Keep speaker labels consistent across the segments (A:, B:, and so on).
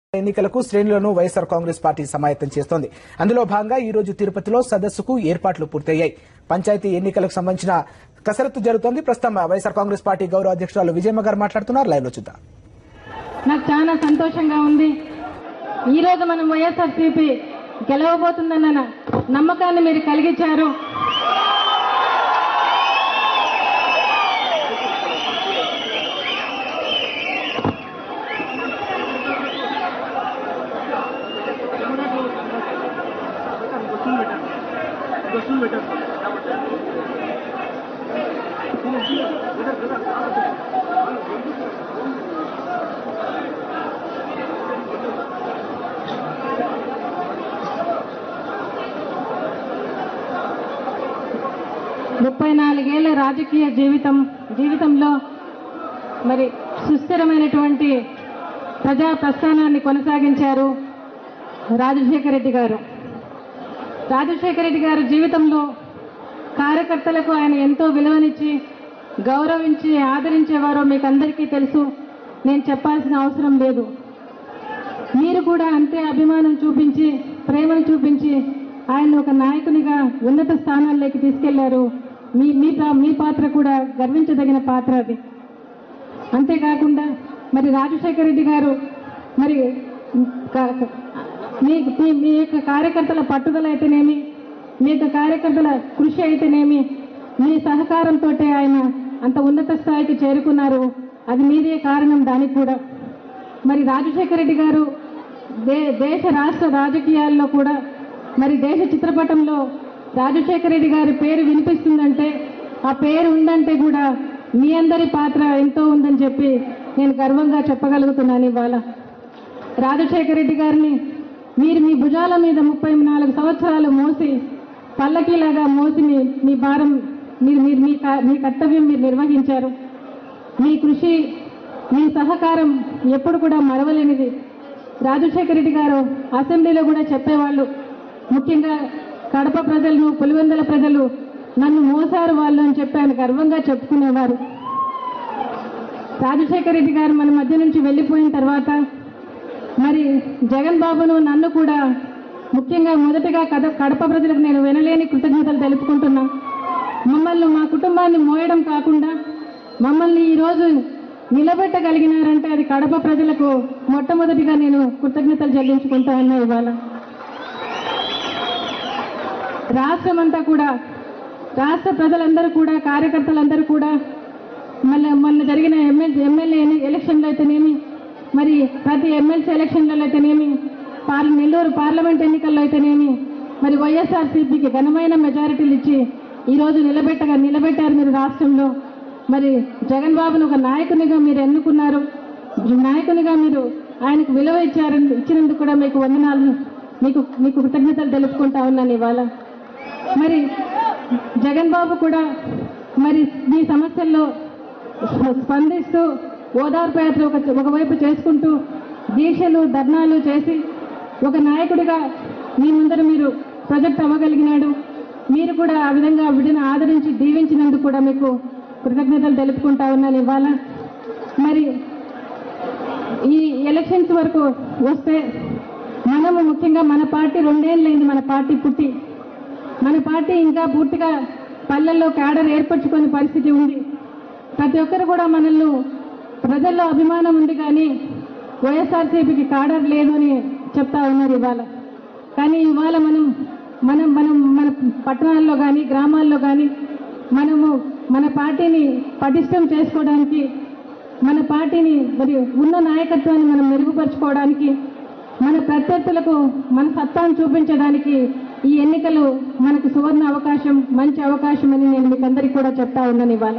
A: ఎన్నికలకు శ్రేణులను వైఎస్ఆర్ కాంగ్రెస్ పార్టీ సమాయత్తం చేస్తోంది అందులో భాగంగా ఈ రోజు తిరుపతిలో సదస్సుకు ఏర్పాట్లు పూర్తయ్యాయి పంచాయతీ ఎన్నికలకు సంబంధించిన కసరత్తు జరుగుతోంది ప్రస్తుతం వైఎస్ఆర్ కాంగ్రెస్ పార్టీ గౌరవ అధ్యక్షురాలు విజయమ్మ గారు మాట్లాడుతున్నారు లైవ్ లో చూద్దాం
B: నాకు చాలా సంతోషంగా ఉంది ఈ రోజు మనం వైఎస్ఆర్సీపీ గెలవబోతుందన్న నమ్మకాన్ని మీరు కలిగించారు ముప్పై నాలుగేళ్ల రాజకీయ జీవితం జీవితంలో మరి సుస్థిరమైనటువంటి ప్రజా ప్రస్థానాన్ని కొనసాగించారు రాజశేఖర రెడ్డి గారు రాజశేఖర రెడ్డి గారి జీవితంలో కార్యకర్తలకు ఆయన ఎంతో విలువనిచ్చి గౌరవించి ఆదరించేవారో మీకు అందరికీ తెలుసు నేను చెప్పాల్సిన అవసరం లేదు మీరు కూడా అంతే అభిమానం చూపించి ప్రేమను చూపించి ఆయన ఒక నాయకునిగా ఉన్నత స్థానాల్లోకి తీసుకెళ్లారు మీ మీ పా- మీ పాత్ర కూడా గర్వించదగిన పాత్ర అది అంతేకాకుండా మరి రాజశేఖర రెడ్డి గారు మరి క- క- మీ మీ- మీ యొక్క కార్యకర్తల పట్టుదల అయితేనేమి మీ యొక్క కార్యకర్తల కృషి అయితేనేమి మీ సహకారంతో ఆయన అంత ఉన్నత స్థాయికి చేరుకున్నారు అది మీదే కారణం దానికి కూడా మరి రాజశేఖర రెడ్డి గారు దే దేశ రాష్ట్ర రాజకీయాల్లో కూడా మరి దేశ చిత్రపటంలో రాజశేఖర రెడ్డి గారి పేరు వినిపిస్తుందంటే ఆ పేరు ఉందంటే కూడా మీ అందరి పాత్ర ఎంతో ఉందని చెప్పి నేను గర్వంగా చెప్పగలుగుతున్నాను ఇవాళ రాజశేఖర రెడ్డి గారిని మీరు మీ భుజాల మీద ముప్పై నాలుగు సంవత్సరాలు మోసి పల్లకీలాగా మోసి మీ మీ భారం మీరు మీరు మీ కా- మీ కర్తవ్యం మీరు నిర్వహించారు మీ కృషి మీ సహకారం ఎప్పుడు కూడా మరవలేనిది రాజశేఖర రెడ్డి గారు అసెంబ్లీలో కూడా చెప్పేవాళ్ళు ముఖ్యంగా కడప ప్రజలను పులివెందుల ప్రజలు నన్ను మోసారు వాళ్ళు అని చెప్పి ఆయన గర్వంగా చెప్పుకునేవారు రాజశేఖర రెడ్డి గారు మన మధ్య నుంచి వెళ్ళిపోయిన తర్వాత మరి జగన్ బాబును నన్ను కూడా ముఖ్యంగా మొదటగా కడ కడప ప్రజలకు నేను వినలేని కృతజ్ఞతలు తెలుపుకుంటున్నా మమ్మల్ని మా కుటుంబాన్ని మోయడం కాకుండా మమ్మల్ని ఈరోజు నిలబెట్టగలిగినారంటే అది కడప ప్రజలకు మొట్టమొదటిగా నేను కృతజ్ఞతలు చెల్లించుకుంటా ఉన్నా ఇవాళ రాష్ట్రం అంతా కూడా రాష్ట్ర ప్రజలందరూ కూడా కార్యకర్తలందరూ కూడా మళ్ళీ మొన్న జరిగిన ఎమ్మెల్యే ఎమ్మెల్యే ఎలక్షన్లో అయితేనేమి మరి ప్రతి ఎమ్మెల్సీ ఎలక్షన్లలో అయితేనేమి పార్ నెల్లూరు పార్లమెంట్ ఎన్నికల్లో అయితేనేమి మరి వైఎస్ఆర్సీపీకి ఘనమైన మెజారిటీలు ఇచ్చి ఈరోజు నిలబెట్టగా నిలబెట్టారు మీరు రాష్ట్రంలో మరి జగన్ బాబును ఒక నాయకునిగా మీరు ఎన్నుకున్నారు నాయకునిగా మీరు ఆయనకు విలువ ఇచ్చారు ఇచ్చినందుకు కూడా మీకు వందనాలు మీకు మీకు కృతజ్ఞతలు తెలుపుకుంటా ఉన్నాను ఇవాళ మరి జగన్ బాబు కూడా మరి మీ సమస్యల్లో స్ప- స్పందిస్తూ ఓదార్పు యాత్ర ఒక ఒకవైపు చేసుకుంటూ దీక్షలు ధర్నాలు చేసి ఒక నాయకుడిగా మీ ముందర మీరు ప్రొజెక్ట్ అవ్వగలిగినాడు మీరు కూడా ఆ విధంగా విడిని ఆదరించి దీవించినందుకు కూడా మీకు కృతజ్ఞతలు తెలుపుకుంటా ఉన్నాను ఇవాళ మరి ఈ ఎలక్షన్స్ వరకు వస్తే మనము ముఖ్యంగా మన పార్టీ రెండేళ్ళైంది మన పార్టీ పుట్టి మన పార్టీ ఇంకా పూర్తిగా పల్లెల్లో క్యాడర్ ఏర్పరచుకునే పరిస్థితి ఉంది ప్రతి ఒక్కరు కూడా మనల్ని ప్రజల్లో అభిమానం ఉంది కానీ వైఎస్ఆర్సీపీకి కాడర్ లేదు అని చెప్తా ఉన్నారు ఇవాళ కానీ ఇవాళ మనం మనం మనం మన పట్టణాల్లో కానీ గ్రామాల్లో కానీ మనము మన పార్టీని పటిష్టం చేసుకోవడానికి మన పార్టీని మరి ఉన్న నాయకత్వాన్ని మనం మెరుగుపరచుకోవడానికి మన ప్రత్యర్థులకు మన సత్తాను చూపించడానికి ఈ ఎన్నికలు మనకు సువర్ణ అవకాశం మంచి అవకాశం అని నేను మీకు అందరికీ కూడా చెప్తా ఉన్నాను ఇవాళ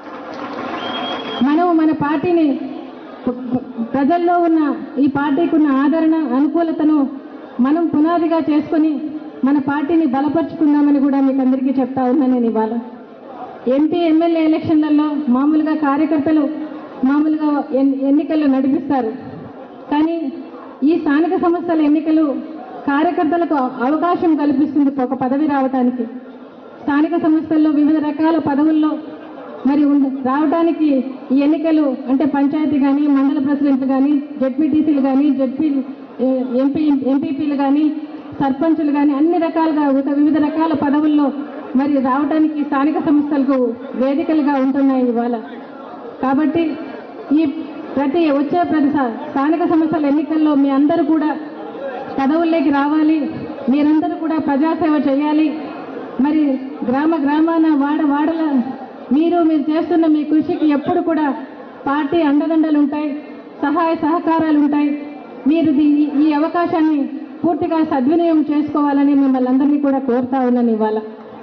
B: మనం మన పార్టీని ప్ర- ప్ర- ప్రజల్లో ఉన్న ఈ పార్టీకి ఉన్న ఆదరణ అనుకూలతను మనం పునాదిగా చేసుకొని మన పార్టీని బలపరుచుకుందామని కూడా మీకు అందరికీ చెప్తా ఉన్నాను నేను ఇవాళ ఎంపీ ఎమ్మెల్యే ఎలక్షన్లలో మామూలుగా కార్యకర్తలు మామూలుగా ఎన్- ఎన్నికలు నడిపిస్తారు కానీ ఈ స్థానిక సంస్థల ఎన్నికలు కార్యకర్తలకు అవకాశం కల్పిస్తుంది ఒక పదవి రావడానికి స్థానిక సంస్థల్లో వివిధ రకాల పదవుల్లో మరి ఉండ- రావడానికి ఈ ఎన్నికలు అంటే పంచాయతీ కానీ మండల ప్రెసిడెంట్లు కానీ జడ్పీటీసీలు కానీ జడ్పీ ఏ- ఎంపీ ఎంపీపీలు కానీ సర్పంచులు కానీ అన్ని రకాలుగా ఒక వివిధ రకాల పదవుల్లో మరి రావడానికి స్థానిక సంస్థలకు వేదికలుగా ఉంటున్నాయి ఇవాళ కాబట్టి ఈ ప్రతి వచ్చే ప్రతి స- స్థానిక సంస్థల ఎన్నికల్లో మీ అందరూ కూడా పదవుల్లోకి రావాలి మీరందరూ కూడా ప్రజాసేవ చేయాలి మరి గ్రామ గ్రామాన వాడ వాడల మీరు మీరు చేస్తున్న మీ కృషికి ఎప్పుడు కూడా పార్టీ అండదండలు ఉంటాయి సహాయ సహకారాలు ఉంటాయి మీరు దీ- ఈ అవకాశాన్ని పూర్తిగా సద్వినియోగం చేసుకోవాలని మిమ్మల్ని అందరినీ కూడా కోరుతా ఉన్నాను ఇవాళ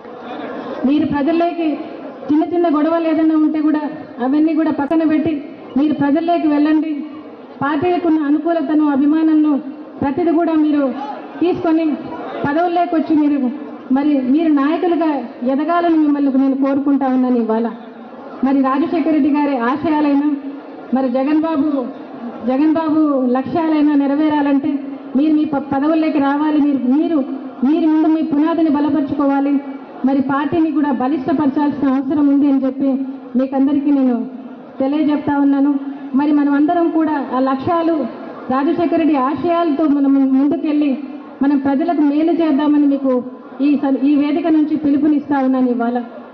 B: మీరు ప్రజల్లోకి చిన్న చిన్న గొడవలు ఏదైనా ఉంటే కూడా అవన్నీ కూడా పక్కన పెట్టి మీరు ప్రజల్లోకి వెళ్ళండి పార్టీలకు ఉన్న అనుకూలతను అభిమానంను ప్రతిది కూడా మీరు తీసుకొని పదవుల్లోకి వచ్చి మీరు మరి మీరు నాయకులుగా ఎదగాలని మిమ్మల్ని నేను కోరుకుంటా ఉన్నాను ఇవాళ మరి రాజశేఖర రెడ్డి గారి ఆశయాలైనా మరి జగన్ బాబు జగన్ బాబు లక్ష్యాలైనా నెరవేరాలంటే మీరు మీ ప- పదవుల్లోకి రావాలి మీరు మీరు మీరు ముందు మీ పునాదిని బలపరుచుకోవాలి మరి పార్టీని కూడా బలిష్టపరచాల్సిన అవసరం ఉంది అని చెప్పి మీకందరికీ నేను తెలియజెప్తా ఉన్నాను మరి మనం అందరం కూడా ఆ లక్ష్యాలు రాజశేఖర రెడ్డి ఆశయాలతో మనం ముందుకెళ్ళి మనం ప్రజలకు మేలు చేద్దామని మీకు ఈ స- ఈ వేదిక నుంచి పిలుపునిస్తా ఉన్నాను ఇవాళ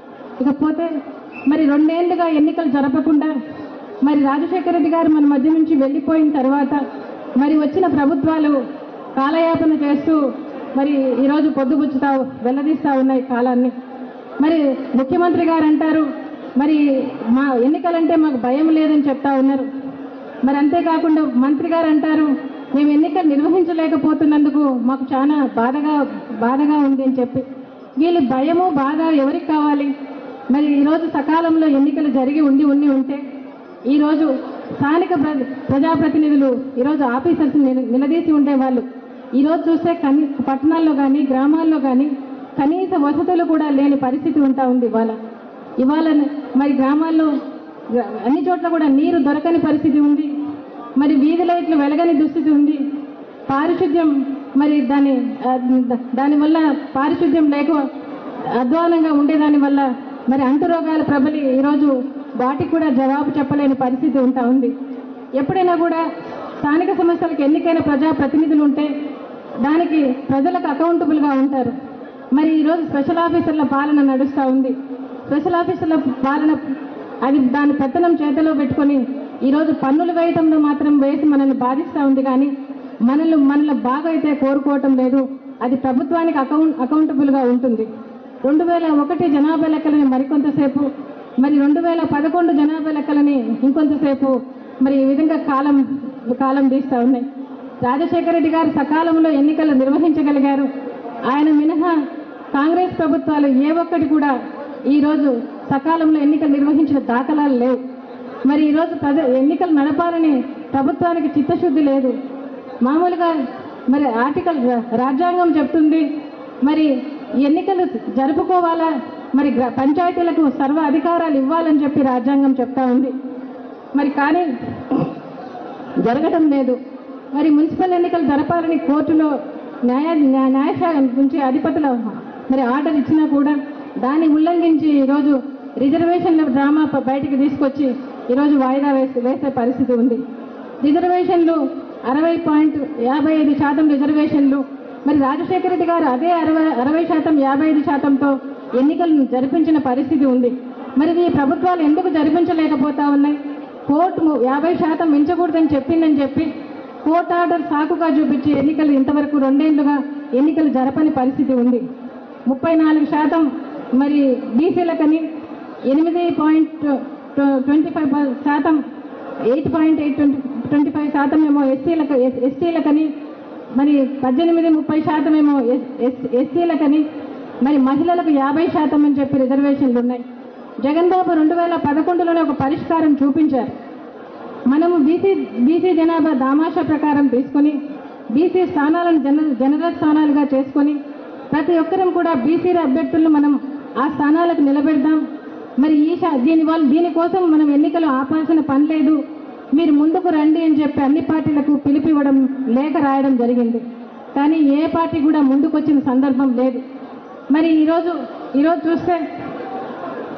B: ఇకపోతే మరి రెండేళ్లుగా ఎన్నికలు జరపకుండా మరి రాజశేఖర రెడ్డి గారు మన మధ్య నుంచి వెళ్ళిపోయిన తర్వాత మరి వచ్చిన ప్రభుత్వాలు కాలయాపన చేస్తూ మరి ఈరోజు పొద్దుపుచ్చుతా వెల్లదీస్తా ఉన్నాయి కాలాన్ని మరి ముఖ్యమంత్రి గారు అంటారు మరి మా ఎన్నికలంటే మాకు భయం లేదని చెప్తా ఉన్నారు మరి అంతేకాకుండా మంత్రి గారు అంటారు మేము ఎన్నికలు నిర్వహించలేకపోతున్నందుకు మాకు చాలా బాధగా బాధగా ఉంది అని చెప్పి వీళ్ళు భయము బాధ ఎవరికి కావాలి మరి ఈరోజు సకాలంలో ఎన్నికలు జరిగి ఉండి ఉండి ఉంటే ఈరోజు స్థానిక ప్ర- ప్రజాప్రతినిధులు ఈరోజు ఆఫీసర్స్ నిల- నిలదీసి ఉండేవాళ్ళు ఈరోజు చూస్తే కనీ పట్టణాల్లో కానీ గ్రామాల్లో కానీ కనీస వసతులు కూడా లేని పరిస్థితి ఉంటా ఉంది ఇవాళ ఇవాళ మరి గ్రామాల్లో గ్ర- అన్ని చోట్ల కూడా నీరు దొరకని పరిస్థితి ఉంది మరి వీధి లైట్లు వెలగని దుస్థితి ఉంది పారిశుద్ధ్యం మరి దాని ఆ, ద- దానివల్ల పారిశుద్ధ్యం లేక అధ్వానంగా ఉండేదాని వల్ల మరి అంటు రోగాల ప్రబలి ఈరోజు వాటికి కూడా జవాబు చెప్పలేని పరిస్థితి ఉంటా ఉంది ఎప్పుడైనా కూడా స్థానిక సంస్థలకు ఎన్నికైన ప్రజాప్రతినిధులు ఉంటే దానికి ప్రజలకు అకౌంటబుల్గా ఉంటారు మరి ఈరోజు స్పెషల్ ఆఫీసర్ల పాలన నడుస్తూ ఉంది స్పెషల్ ఆఫీసర్ల పాలన అది దాని పెత్తనం చేతిలో పెట్టుకొని ఈరోజు పన్నులు వేయటంలో మాత్రం వేసి మనల్ని బాధిస్తూ ఉంది కానీ మనల్ని మనల్ని బాగా అయితే కోరుకోవటం లేదు అది ప్రభుత్వానికి అకౌంట్ అకౌంటబుల్గా ఉంటుంది రెండు వేల ఒకటి జనాభా లెక్కలని మరికొంతసేపు మరి రెండు వేల పదకొండు జనాభా లెక్కలని ఇంకొంతసేపు మరి ఈ విధంగా కాలం కాలం తీస్తూ ఉన్నాయి రాజశేఖర రెడ్డి గారు సకాలంలో ఎన్నికలు నిర్వహించగలిగారు ఆయన మినహా కాంగ్రెస్ ప్రభుత్వాలు ఏ ఒక్కటి కూడా ఈరోజు సకాలంలో ఎన్నికలు నిర్వహించిన దాఖలాలు లేవు మరి ఈరోజు ప్రజ ఎన్నికలు నడపాలని ప్రభుత్వానికి చిత్తశుద్ధి లేదు మామూలుగా మరి ఆర్టికల్ రా- రాజ్యాంగం చెప్తుంది మరి ఎన్నికలు జరుపుకోవాలా మరి గ్ర- పంచాయతీలకు సర్వ అధికారాలు ఇవ్వాలని చెప్పి రాజ్యాంగం చెప్తా ఉంది మరి కానీ జరగటం లేదు మరి మున్సిపల్ ఎన్నికలు జరపాలని కోర్టులో న్యాయ న్యా- న్యాయశాఖ నుంచి అధిపతుల మరి ఆర్డర్ ఇచ్చినా కూడా దాన్ని ఉల్లంఘించి ఈరోజు రిజర్వేషన్ల డ్రామా ప- బయటికి తీసుకొచ్చి ఈరోజు వాయిదా వేసి వేసే పరిస్థితి ఉంది రిజర్వేషన్లు అరవై పాయింట్ యాభై ఐదు శాతం రిజర్వేషన్లు మరి రాజశేఖర రెడ్డి గారు అదే అరవై అరవై శాతం యాభై ఐదు శాతంతో ఎన్నికలను జరిపించిన పరిస్థితి ఉంది మరి ఈ ప్రభుత్వాలు ఎందుకు జరిపించలేకపోతా ఉన్నాయి కోర్టు ము- యాభై శాతం మించకూడదని చెప్పిందని చెప్పి కోర్టు ఆర్డర్ సాకుగా చూపించి ఎన్నికలు ఇంతవరకు రెండేళ్లుగా ఎన్నికలు జరపని పరిస్థితి ఉంది ముప్పై నాలుగు శాతం మరి బీసీలకని ఎనిమిది పాయింట్ ట్వంటీ ఫైవ్ శాతం eight point eight twenty twenty five శాతం ఏమో ఎస్సీలకు ఎస్టీలకని మరి పద్దెనిమిది ముప్పై శాతం ఏమో ఎస్సీలకని మరి మహిళలకు యాభై శాతం అని చెప్పి రిజర్వేషన్లు ఉన్నాయి జగన్ బాబు రెండు వేల పదకొండులోనే ఒక పరిష్కారం చూపించారు మనము బీసీ బీసీ జనాభా దామాషా ప్రకారం తీసుకొని బీసీ స్థానాలను జన జనరల్ స్థానాలుగా చేసుకొని ప్రతి ఒక్కరం కూడా బీసీ అభ్యర్థులను మనం ఆ స్థానాలకు నిలబెడదాం మరి ఈ శా- దీని వల్ల దీనికోసం మనం ఎన్నికలు ఆపాల్సిన పని లేదు మీరు ముందుకు రండి అని చెప్పి అన్ని పార్టీలకు పిలిపివ్వడం లేఖ రాయడం జరిగింది కానీ ఏ పార్టీ కూడా ముందుకొచ్చిన సందర్భం లేదు మరి ఈరోజు ఈరోజు చూస్తే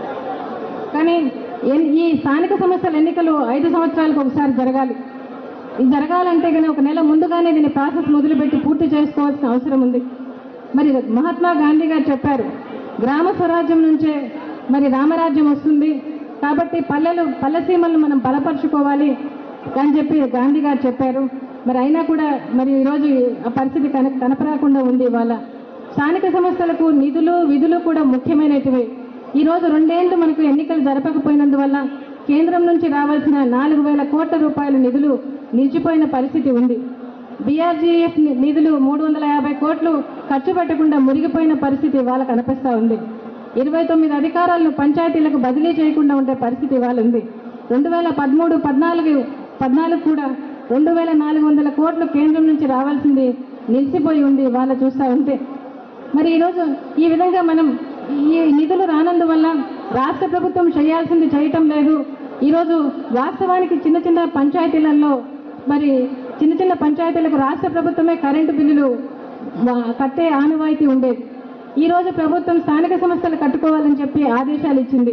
B: కానీ ఎన్- ఈ స్థానిక సంస్థల ఎన్నికలు ఐదు సంవత్సరాలకు ఒకసారి జరగాలి ఇది జరగాలంటే కనుక ఒక నెల ముందుగానే దీని ప్రాసెస్ మొదలుపెట్టి పూర్తి చేసుకోవాల్సిన అవసరం ఉంది మరి మహాత్మా గాంధీ గారు చెప్పారు గ్రామ స్వరాజ్యం నుంచే మరి రామరాజ్యం వస్తుంది కాబట్టి పల్లెలు పల్లెసీమలను మనం బలపరుచుకోవాలి అని చెప్పి గాంధీ గారు చెప్పారు మరి అయినా కూడా మరి ఈరోజు ఆ పరిస్థితి కన కనపరాకుండా ఉంది ఇవాళ స్థానిక సంస్థలకు నిధులు విధులు కూడా ముఖ్యమైనటివి ఈ రోజు రెండేళ్లు మనకు ఎన్నికలు జరపకపోయినందువల్ల కేంద్రం నుంచి రావాల్సిన నాలుగు వేల కోట్ల రూపాయల నిధులు నిలిచిపోయిన పరిస్థితి ఉంది బీఆర్జీఎఫ్ నిధులు మూడు వందల యాభై కోట్లు ఖర్చు పెట్టకుండా మురిగిపోయిన పరిస్థితి ఇవాళ కనిపిస్తా ఉంది ఇరవై తొమ్మిది అధికారాలను పంచాయతీలకు బదిలీ చేయకుండా ఉండే పరిస్థితి ఇవాళ ఉంది రెండు వేల పదమూడు పద్నాలుగు పద్నాలుగు కూడా రెండు వేల నాలుగు వందల కోట్లు కేంద్రం నుంచి రావాల్సింది నిలిచిపోయి ఉంది ఇవాళ చూస్తా ఉంటే మరి ఈరోజు ఈ విధంగా మనం ఈ నిధులు రానందువల్ల రాష్ట్ర ప్రభుత్వం చేయాల్సింది చేయటం లేదు ఈరోజు వాస్తవానికి చిన్న చిన్న పంచాయతీలలో మరి చిన్న చిన్న పంచాయతీలకు రాష్ట్ర ప్రభుత్వమే కరెంటు బిల్లులు వా- కట్టే ఆనవాయితీ ఉండేది ఈ రోజు ప్రభుత్వం స్థానిక సంస్థలు కట్టుకోవాలని చెప్పి ఆదేశాలు ఇచ్చింది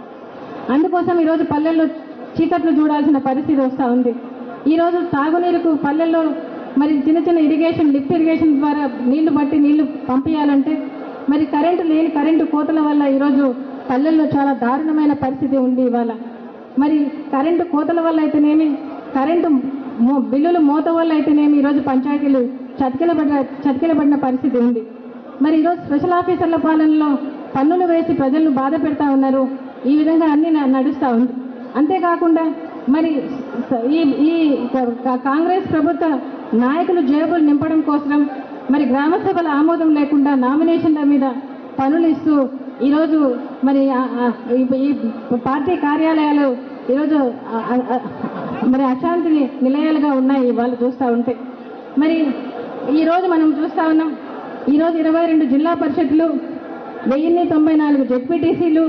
B: అందుకోసం ఈరోజు పల్లెల్లో చీకట్లు చూడాల్సిన పరిస్థితి వస్తూ ఉంది ఈరోజు తాగునీరుకు పల్లెల్లో మరి చిన్న చిన్న ఇరిగేషన్ లిఫ్ట్ ఇరిగేషన్ ద్వారా నీళ్లు బట్టి నీళ్లు పంపించాలంటే మరి కరెంటు లేని కరెంటు కోతల వల్ల ఈరోజు పల్లెల్లో చాలా దారుణమైన పరిస్థితి ఉంది ఇవాళ మరి కరెంటు కోతల వల్ల అయితేనేమి కరెంటు మో- బిల్లులు మోత వల్ల అయితేనేమి ఈరోజు పంచాయతీలు చతికిలబడిన చతికిలబడిన పరిస్థితి ఉంది మరి ఈరోజు స్పెషల్ ఆఫీసర్ల పాలనలో పన్నులు వేసి ప్రజలను బాధ పెడతా ఉన్నారు ఈ విధంగా అన్ని న- నడుస్తా ఉంది అంతేకాకుండా మరి స- ఈ ఈ క- కాంగ్రెస్ ప్రభుత్వ నాయకులు జేబులు నింపడం కోసం మరి గ్రామ సభల ఆమోదం లేకుండా నామినేషన్ల మీద పనులు ఇస్తూ ఈరోజు మరి ఆ- ఆ- ఈ- ఈ పార్టీ కార్యాలయాలు ఈరోజు ఆ- ఆ- ఆ- మరి అశాంతిని నిలయాలుగా ఉన్నాయి వాళ్ళు చూస్తూ ఉంటే మరి ఈరోజు మనం చూస్తా ఉన్నాం ఈరోజు ఇరవై రెండు జిల్లా పరిషత్లు వెయ్యిన్ని తొంభై నాలుగు జెడ్పీటీసీలు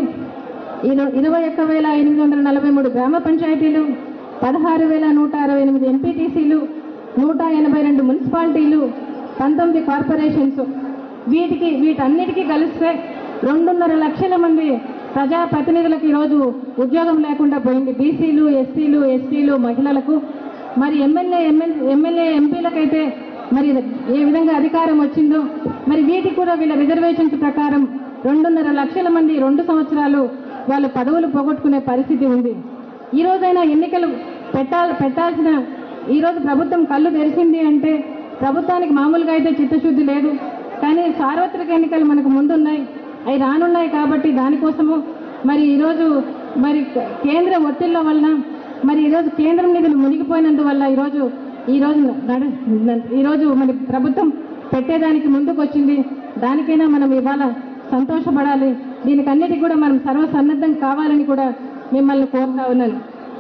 B: ఇరు- ఇరవై ఒక్క వేల ఎనిమిది వందల నలభై మూడు గ్రామ పంచాయతీలు పదహారు వేల నూట అరవై ఎనిమిది ఎంపీటీసీలు నూట ఎనభై రెండు మున్సిపాలిటీలు పంతొమ్మిది కార్పొరేషన్స్ వీటికి వీటన్నిటికీ కలిస్తే రెండున్నర లక్షల మంది ప్రజాప్రతినిధులకు ఈరోజు ఉద్యోగం లేకుండా పోయింది బీసీలు ఎస్సీలు ఎస్టీలు మహిళలకు మరి ఎమ్మెల్యే ఎమ్మెల్యే ఎమ్మెల్యే ఎంపీలకైతే మరి ఏ విధంగా అధికారం వచ్చిందో మరి వీటికి కూడా వీళ్ళ రిజర్వేషన్స్ ప్రకారం రెండున్నర లక్షల మంది రెండు సంవత్సరాలు వాళ్ళు పదవులు పోగొట్టుకునే పరిస్థితి ఉంది ఈ రోజైనా ఎన్నికలు పెట్టాలి పెట్టాల్సిన ఈ రోజు ప్రభుత్వం కళ్ళు తెరిచింది అంటే ప్రభుత్వానికి మామూలుగా అయితే చిత్తశుద్ధి లేదు కానీ సార్వత్రిక ఎన్నికలు మనకు ముందున్నాయి అవి రానున్నాయి కాబట్టి దానికోసము మరి ఈరోజు మరి కేంద్ర ఒత్తిళ్ల వలన మరి ఈరోజు కేంద్రం నిధులు మునిగిపోయినందువల్ల ఈరోజు ఈరోజు నడు ఈరోజు మరి ప్రభుత్వం పెట్టేదానికి ముందుకు వచ్చింది దానికైనా మనం ఇవాళ సంతోషపడాలి దీనికన్నిటికీ కూడా మనం సర్వసన్నద్ధం కావాలని కూడా మిమ్మల్ని కోరుతా ఉన్నాను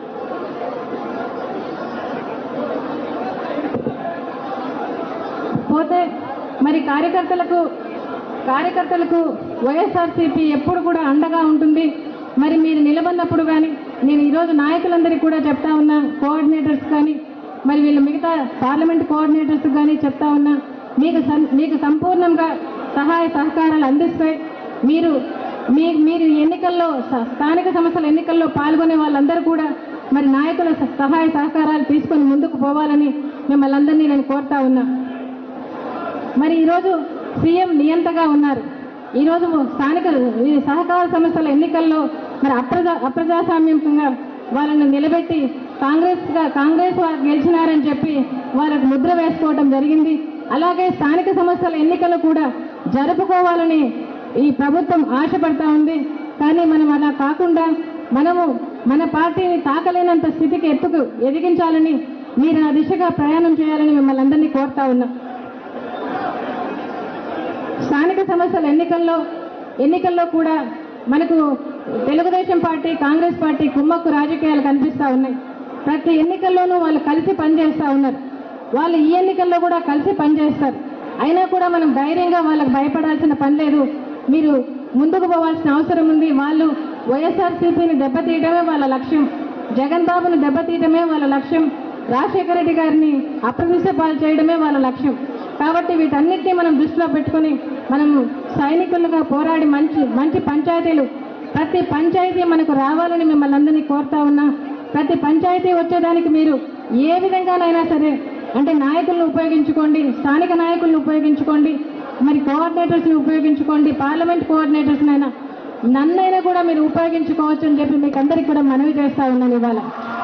B: పోతే మరి కార్యకర్తలకు కార్యకర్తలకు వైఎస్ఆర్సీపీ ఎప్పుడు కూడా అండగా ఉంటుంది మరి మీరు నిలబడినప్పుడు కానీ నేను ఈరోజు నాయకులందరికీ కూడా చెప్తా ఉన్నా కోఆర్డినేటర్స్ కానీ మరి వీళ్ళు మిగతా పార్లమెంట్ కోఆర్డినేటర్స్ కానీ చెప్తా ఉన్నా మీకు సం- మీకు సంపూర్ణంగా సహాయ సహకారాలు అందిస్తే మీరు మీ మీరు ఎన్నికల్లో స- స్థానిక సంస్థల ఎన్నికల్లో పాల్గొనే వాళ్ళందరూ కూడా మరి నాయకుల స- సహాయ సహకారాలు తీసుకొని ముందుకు పోవాలని మిమ్మల్ని అందరినీ నేను కోరుతా ఉన్నా మరి ఈరోజు సీఎం నియంతగా ఉన్నారు ఈరోజు స్థానిక ఈ సహకార సంస్థల ఎన్నికల్లో మరి అప్రజా అప్రజాస్వామ్యంగా వాళ్ళని నిలబెట్టి కాంగ్రెస్ గా కాంగ్రెస్ వారు గెలిచినారని చెప్పి వాళ్ళకు ముద్ర వేసుకోవడం జరిగింది అలాగే స్థానిక సంస్థల ఎన్నికలు కూడా జరుపుకోవాలని ఈ ప్రభుత్వం ఆశపడతా ఉంది కానీ మనం అలా కాకుండా మనము మన పార్టీని తాకలేనంత స్థితికి ఎత్తుకు ఎదిగించాలని మీరు ఆ దిశగా ప్రయాణం చేయాలని మిమ్మల్ని అందరినీ కోరుతా ఉన్నాం స్థానిక సంస్థల ఎన్నికల్లో ఎన్నికల్లో కూడా మనకు తెలుగుదేశం పార్టీ కాంగ్రెస్ పార్టీ కుమ్మక్కు రాజకీయాలు కనిపిస్తా ఉన్నాయి ప్రతి ఎన్నికల్లోనూ వాళ్ళు కలిసి పనిచేస్తా ఉన్నారు వాళ్ళు ఈ ఎన్నికల్లో కూడా కలిసి పనిచేస్తారు అయినా కూడా మనం ధైర్యంగా వాళ్ళకి భయపడాల్సిన పని లేదు మీరు ముందుకు పోవాల్సిన అవసరం ఉంది వాళ్ళు వైఎస్ఆర్సీపీని దెబ్బతీయడమే వాళ్ళ లక్ష్యం జగన్ బాబును దెబ్బతీయడమే వాళ్ళ లక్ష్యం రాజశేఖర రెడ్డి గారిని అప్రదిశ పాలు చేయడమే వాళ్ళ లక్ష్యం కాబట్టి వీటన్నిటిని మనం దృష్టిలో పెట్టుకొని మనం సైనికులుగా పోరాడి మంచి మంచి పంచాయతీలు ప్రతి పంచాయతీ మనకు రావాలని మిమ్మల్ని అందరినీ కోరుతా ఉన్నా ప్రతి పంచాయతీ వచ్చేదానికి మీరు ఏ విధంగానైనా సరే అంటే నాయకులను ఉపయోగించుకోండి స్థానిక నాయకులను ఉపయోగించుకోండి మరి కోఆర్డినేటర్స్ని ఉపయోగించుకోండి పార్లమెంట్ కోఆర్డినేటర్స్నైనా నన్నైనా కూడా మీరు ఉపయోగించుకోవచ్చు అని చెప్పి మీకు అందరికి కూడా మనవి చేస్తా ఉన్నాను ఇవాళ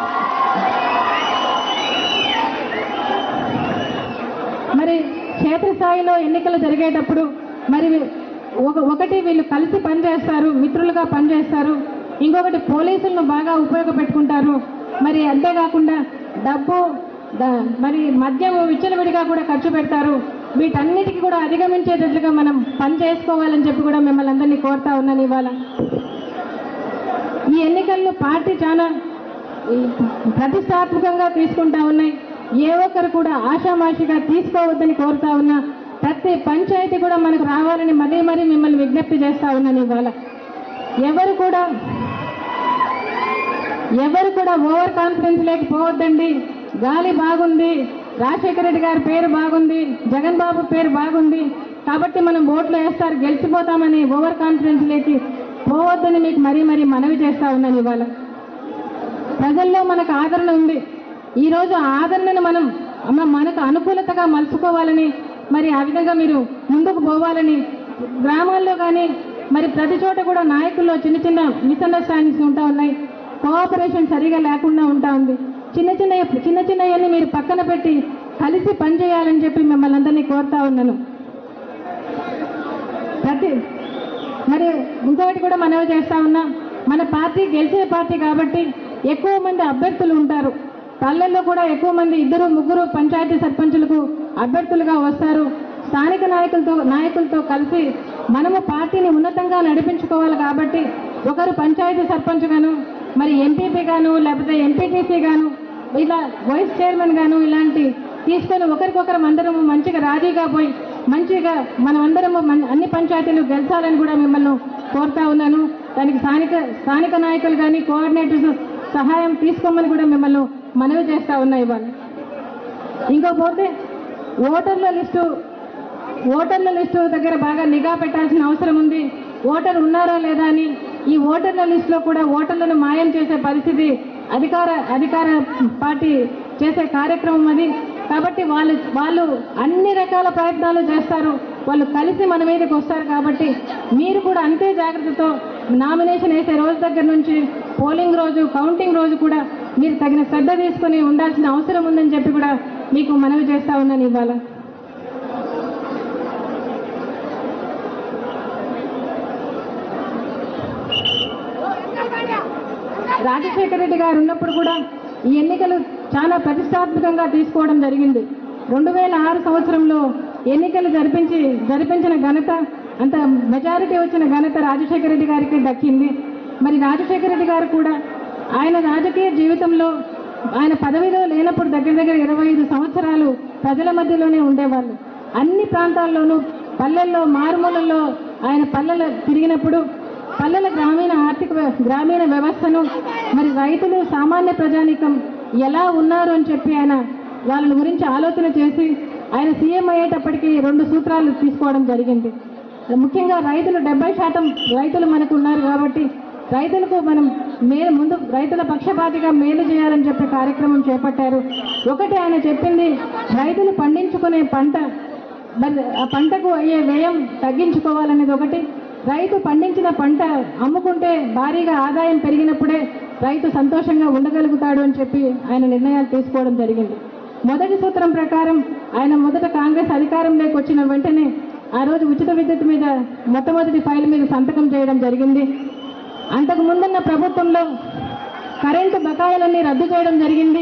B: మరి క్షేత్రస్థాయిలో ఎన్నికలు జరిగేటప్పుడు మరి ఒక ఒకటి వీళ్ళు కలిసి పనిచేస్తారు మిత్రులుగా పనిచేస్తారు ఇంకొకటి పోలీసులను బాగా ఉపయోగపెట్టుకుంటారు మరి అంతేకాకుండా డబ్బు ద- మరి మద్యం విచ్చలవిడిగా కూడా ఖర్చు పెడతారు వీటన్నిటికీ కూడా అధిగమించేటట్లుగా మనం పని చేసుకోవాలని చెప్పి కూడా మిమ్మల్ని అందరినీ కోరుతా ఉన్నాను ఇవాళ ఈ ఎన్నికలను పార్టీ చాలా ఈ ప్రతిష్టాత్మకంగా తీసుకుంటా ఉన్నాయి ఏ ఒక్కరు కూడా ఆషామాషిగా తీసుకోవద్దని కోరుతా ఉన్నా ప్రతి పంచాయతీ కూడా మనకు రావాలని మరీ మరీ మిమ్మల్ని విజ్ఞప్తి చేస్తా ఉన్నాను ఇవాళ ఎవరు కూడా ఎవరు కూడా ఓవర్ కాన్ఫిడెన్స్ లేకపోవద్దండి గాలి బాగుంది రాజశేఖర రెడ్డి గారి పేరు బాగుంది జగన్ బాబు పేరు బాగుంది కాబట్టి మనం ఓట్లు వేస్తారు గెలిచిపోతామని ఓవర్ కాన్ఫిడెన్స్ లేకి పోవద్దని మీకు మరీ మరీ మనవి చేస్తా ఉన్నాను ఇవాళ ప్రజల్లో మనకు ఆదరణ ఉంది ఈ రోజు ఆ ఆదరణను మనం అమ్మ మనకు అనుకూలతగా మలుచుకోవాలని మరి ఆ విధంగా మీరు ముందుకు పోవాలని గ్రామాల్లో కానీ మరి ప్రతి చోట కూడా నాయకుల్లో చిన్న చిన్న మిస్అండర్స్టాండింగ్స్ ఉంటా ఉన్నాయి కోఆపరేషన్ సరిగా లేకుండా ఉంటా ఉంది చిన్న చిన్న చిన్న చిన్నవన్నీ మీరు పక్కన పెట్టి కలిసి పనిచేయాలని చెప్పి మిమ్మల్ని అందరినీ కోరుతా ఉన్నాను ప్రతి మరి ఇంకొకటి కూడా మనవి చేస్తా ఉన్నా మన పార్టీ గెలిచే పార్టీ కాబట్టి ఎక్కువ మంది అభ్యర్థులు ఉంటారు పల్లెల్లో కూడా ఎక్కువ మంది ఇద్దరు ముగ్గురు పంచాయతీ సర్పంచులకు అభ్యర్థులుగా వస్తారు స్థానిక నాయకులతో నాయకులతో కలిసి మనము పార్టీని ఉన్నతంగా నడిపించుకోవాలి కాబట్టి ఒకరు పంచాయతీ సర్పంచ్ గాను మరి ఎంపీపీ గాను లేకపోతే ఎంపీటీసీ గాను ఇలా వైస్ చైర్మన్ గాను ఇలాంటి తీసుకొని ఒకరికొకరం అందరము మంచిగా రాజీగా పోయి మంచిగా మనం అందరము మన- అన్ని పంచాయతీలు గెలిచాలని కూడా మిమ్మల్ని కోరుతా ఉన్నాను దానికి స్థానిక స్థానిక నాయకులు కానీ కోఆర్డినేటర్స్ సహాయం తీసుకోమని కూడా మిమ్మల్ని మనవి చేస్తా ఉన్నా ఇవాళ ఇంకోపోతే ఓటర్ల లిస్టు ఓటర్ల లిస్టు దగ్గర బాగా నిఘా పెట్టాల్సిన అవసరం ఉంది ఓటర్ ఉన్నారా లేదా అని ఈ ఓటర్ల లిస్టులో కూడా ఓటర్లను మాయం చేసే పరిస్థితి అధికార అధికార పార్టీ చేసే కార్యక్రమం అది కాబట్టి వాళ్ళు వాళ్ళు అన్ని రకాల ప్రయత్నాలు చేస్తారు వాళ్ళు కలిసి మన మీదకి వస్తారు కాబట్టి మీరు కూడా అంతే జాగ్రత్తతో నామినేషన్ వేసే రోజు దగ్గర నుంచి పోలింగ్ రోజు కౌంటింగ్ రోజు కూడా మీరు తగిన శ్రద్ధ తీసుకుని ఉండాల్సిన అవసరం ఉందని చెప్పి కూడా మీకు మనవి చేస్తా ఉన్నాను ఇవాళ రాజశేఖర రెడ్డి గారు ఉన్నప్పుడు కూడా ఈ ఎన్నికలు చాలా ప్రతిష్టాత్మకంగా తీసుకోవడం జరిగింది రెండు వేల ఆరు సంవత్సరంలో ఎన్నికలు జరిపించి జరిపించిన ఘనత అంత మెజారిటీ వచ్చిన ఘనత రాజశేఖర రెడ్డి గారికి దక్కింది మరి రాజశేఖర రెడ్డి గారు కూడా ఆయన రాజకీయ జీవితంలో ఆయన పదవిలో లేనప్పుడు దగ్గర దగ్గర ఇరవై ఐదు సంవత్సరాలు ప్రజల మధ్యలోనే ఉండేవాళ్ళు అన్ని ప్రాంతాల్లోనూ పల్లెల్లో మారుమూలల్లో ఆయన పల్లెలు తిరిగినప్పుడు పల్లెల గ్రామీణ ఆర్థిక వ్య- గ్రామీణ వ్యవస్థను మరి రైతులు సామాన్య ప్రజానీకం ఎలా ఉన్నారు అని చెప్పి ఆయన వాళ్ళ గురించి ఆలోచన చేసి ఆయన సీఎం అయ్యేటప్పటికి రెండు సూత్రాలు తీసుకోవడం జరిగింది ముఖ్యంగా రైతులు డెబ్బై శాతం రైతులు మనకు ఉన్నారు కాబట్టి రైతులకు మనం మేలు ముందు రైతుల పక్షపాతిగా మేలు చేయాలని చెప్పి కార్యక్రమం చేపట్టారు ఒకటి ఆయన చెప్పింది రైతులు పండించుకునే పంట మరి ఆ పంటకు అయ్యే వ్యయం తగ్గించుకోవాలనేది ఒకటి రైతు పండించిన పంట అమ్ముకుంటే భారీగా ఆదాయం పెరిగినప్పుడే రైతు సంతోషంగా ఉండగలుగుతాడు అని చెప్పి ఆయన నిర్ణయాలు తీసుకోవడం జరిగింది మొదటి సూత్రం ప్రకారం ఆయన మొదట కాంగ్రెస్ అధికారంలోకి వచ్చిన వెంటనే ఆ రోజు ఉచిత విద్యుత్ మీద మొట్టమొదటి ఫైల్ మీద సంతకం చేయడం జరిగింది అంతకు ముందున్న ప్రభుత్వంలో కరెంటు బకాయిలన్నీ రద్దు చేయడం జరిగింది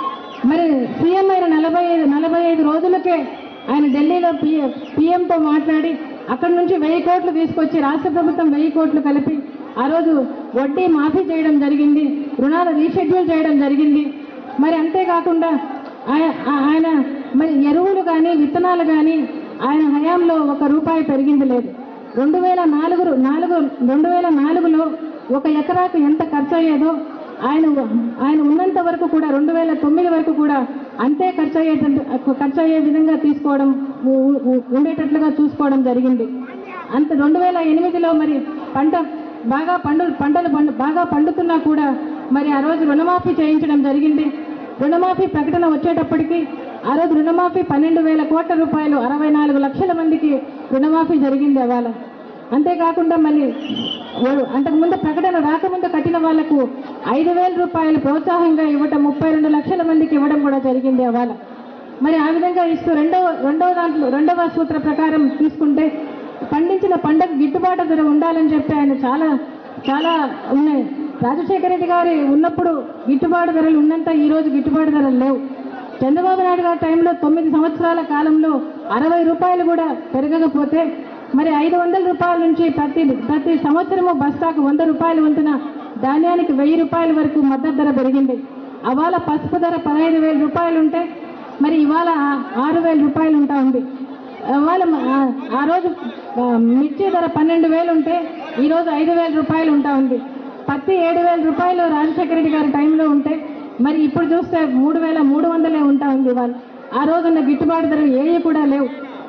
B: మరి సీఎం అయిన నలభై ఐదు నలభై ఐదు రోజులకే ఆయన ఢిల్లీలో పీఎంతో మాట్లాడి అక్కడి నుంచి వెయ్యి కోట్లు తీసుకొచ్చి రాష్ట్ర ప్రభుత్వం వెయ్యి కోట్లు కలిపి ఆ రోజు వడ్డీ మాఫీ చేయడం జరిగింది రుణాలు రీషెడ్యూల్ చేయడం జరిగింది మరి అంతేకాకుండా ఆయ- ఆ- ఆయన మరి ఎరువులు కానీ విత్తనాలు కానీ ఆయన హయాంలో ఒక రూపాయి పెరిగింది లేదు రెండు వేల నాలుగు నాలుగు రెండు వేల నాలుగులో ఒక ఎకరాకు ఎంత ఖర్చు అయ్యేదో ఆయన ఆయన ఉన్నంత వరకు కూడా రెండు వేల తొమ్మిది వరకు కూడా అంతే ఖర్చు అయ్యేటట్టు ఖర్చు అయ్యే విధంగా తీసుకోవడం ఉ- ఉ- ఉండేటట్లుగా చూసుకోవడం జరిగింది అంత రెండు వేల ఎనిమిదిలో మరి పంట బాగా పండు పంటలు పండు బాగా పండుతున్నా కూడా మరి ఆ రోజు రుణమాఫీ చేయించడం జరిగింది రుణమాఫీ ప్రకటన వచ్చేటప్పటికి ఆ రోజు రుణమాఫీ పన్నెండు వేల కోట్ల రూపాయలు అరవై నాలుగు లక్షల మందికి రుణమాఫీ జరిగింది అవాళ అంతేకాకుండా మళ్ళీ ఓ- అంతకుముందు ప్రకటన రాకముందు కట్టిన వాళ్లకు ఐదు వేల రూపాయలు ప్రోత్సాహంగా ఇవ్వటం ముప్పై రెండు లక్షల మందికి ఇవ్వడం కూడా జరిగింది అవాళ మరి ఆ విధంగా ఇస్తూ రెండవ రెండవ దాంట్లో రెండవ సూత్ర ప్రకారం తీసుకుంటే పండించిన పంటకు గిట్టుబాటు ధర ఉండాలని చెప్పి ఆయన చాలా చాలా ఉన్నాయి రాజశేఖర రెడ్డి గారి ఉన్నప్పుడు గిట్టుబాటు ధరలు ఉన్నంత ఈ రోజు గిట్టుబాటు ధరలు లేవు చంద్రబాబు నాయుడు గారి టైంలో తొమ్మిది సంవత్సరాల కాలంలో అరవై రూపాయలు కూడా పెరగకపోతే మరి ఐదు వందల రూపాయల నుంచి ప్రతి ప్రతి సంవత్సరము బస్తాకు వంద రూపాయలు వంతున ధాన్యానికి వెయ్యి రూపాయల వరకు మద్దతు ధర పెరిగింది అవాళ పసుపు ధర పదహైదు వేల రూపాయలు ఉంటే మరి ఇవాళ ఆరు వేల రూపాయలు ఉంటా ఉంది ఇవాళ ఆ- ఆ రోజు ఆ, మిర్చి ధర పన్నెండు వేలు ఉంటే ఈ రోజు ఐదు వేల రూపాయలు ఉంటా ఉంది పత్తి ఏడు వేల రూపాయలు రాజశేఖర రెడ్డి గారి టైంలో ఉంటే మరి ఇప్పుడు చూస్తే మూడు వేల మూడు వందలే ఉంటా ఉంది వాళ్ళు ఆ రోజున్న గిట్టుబాటు ధరలు ఏవి కూడా లేవు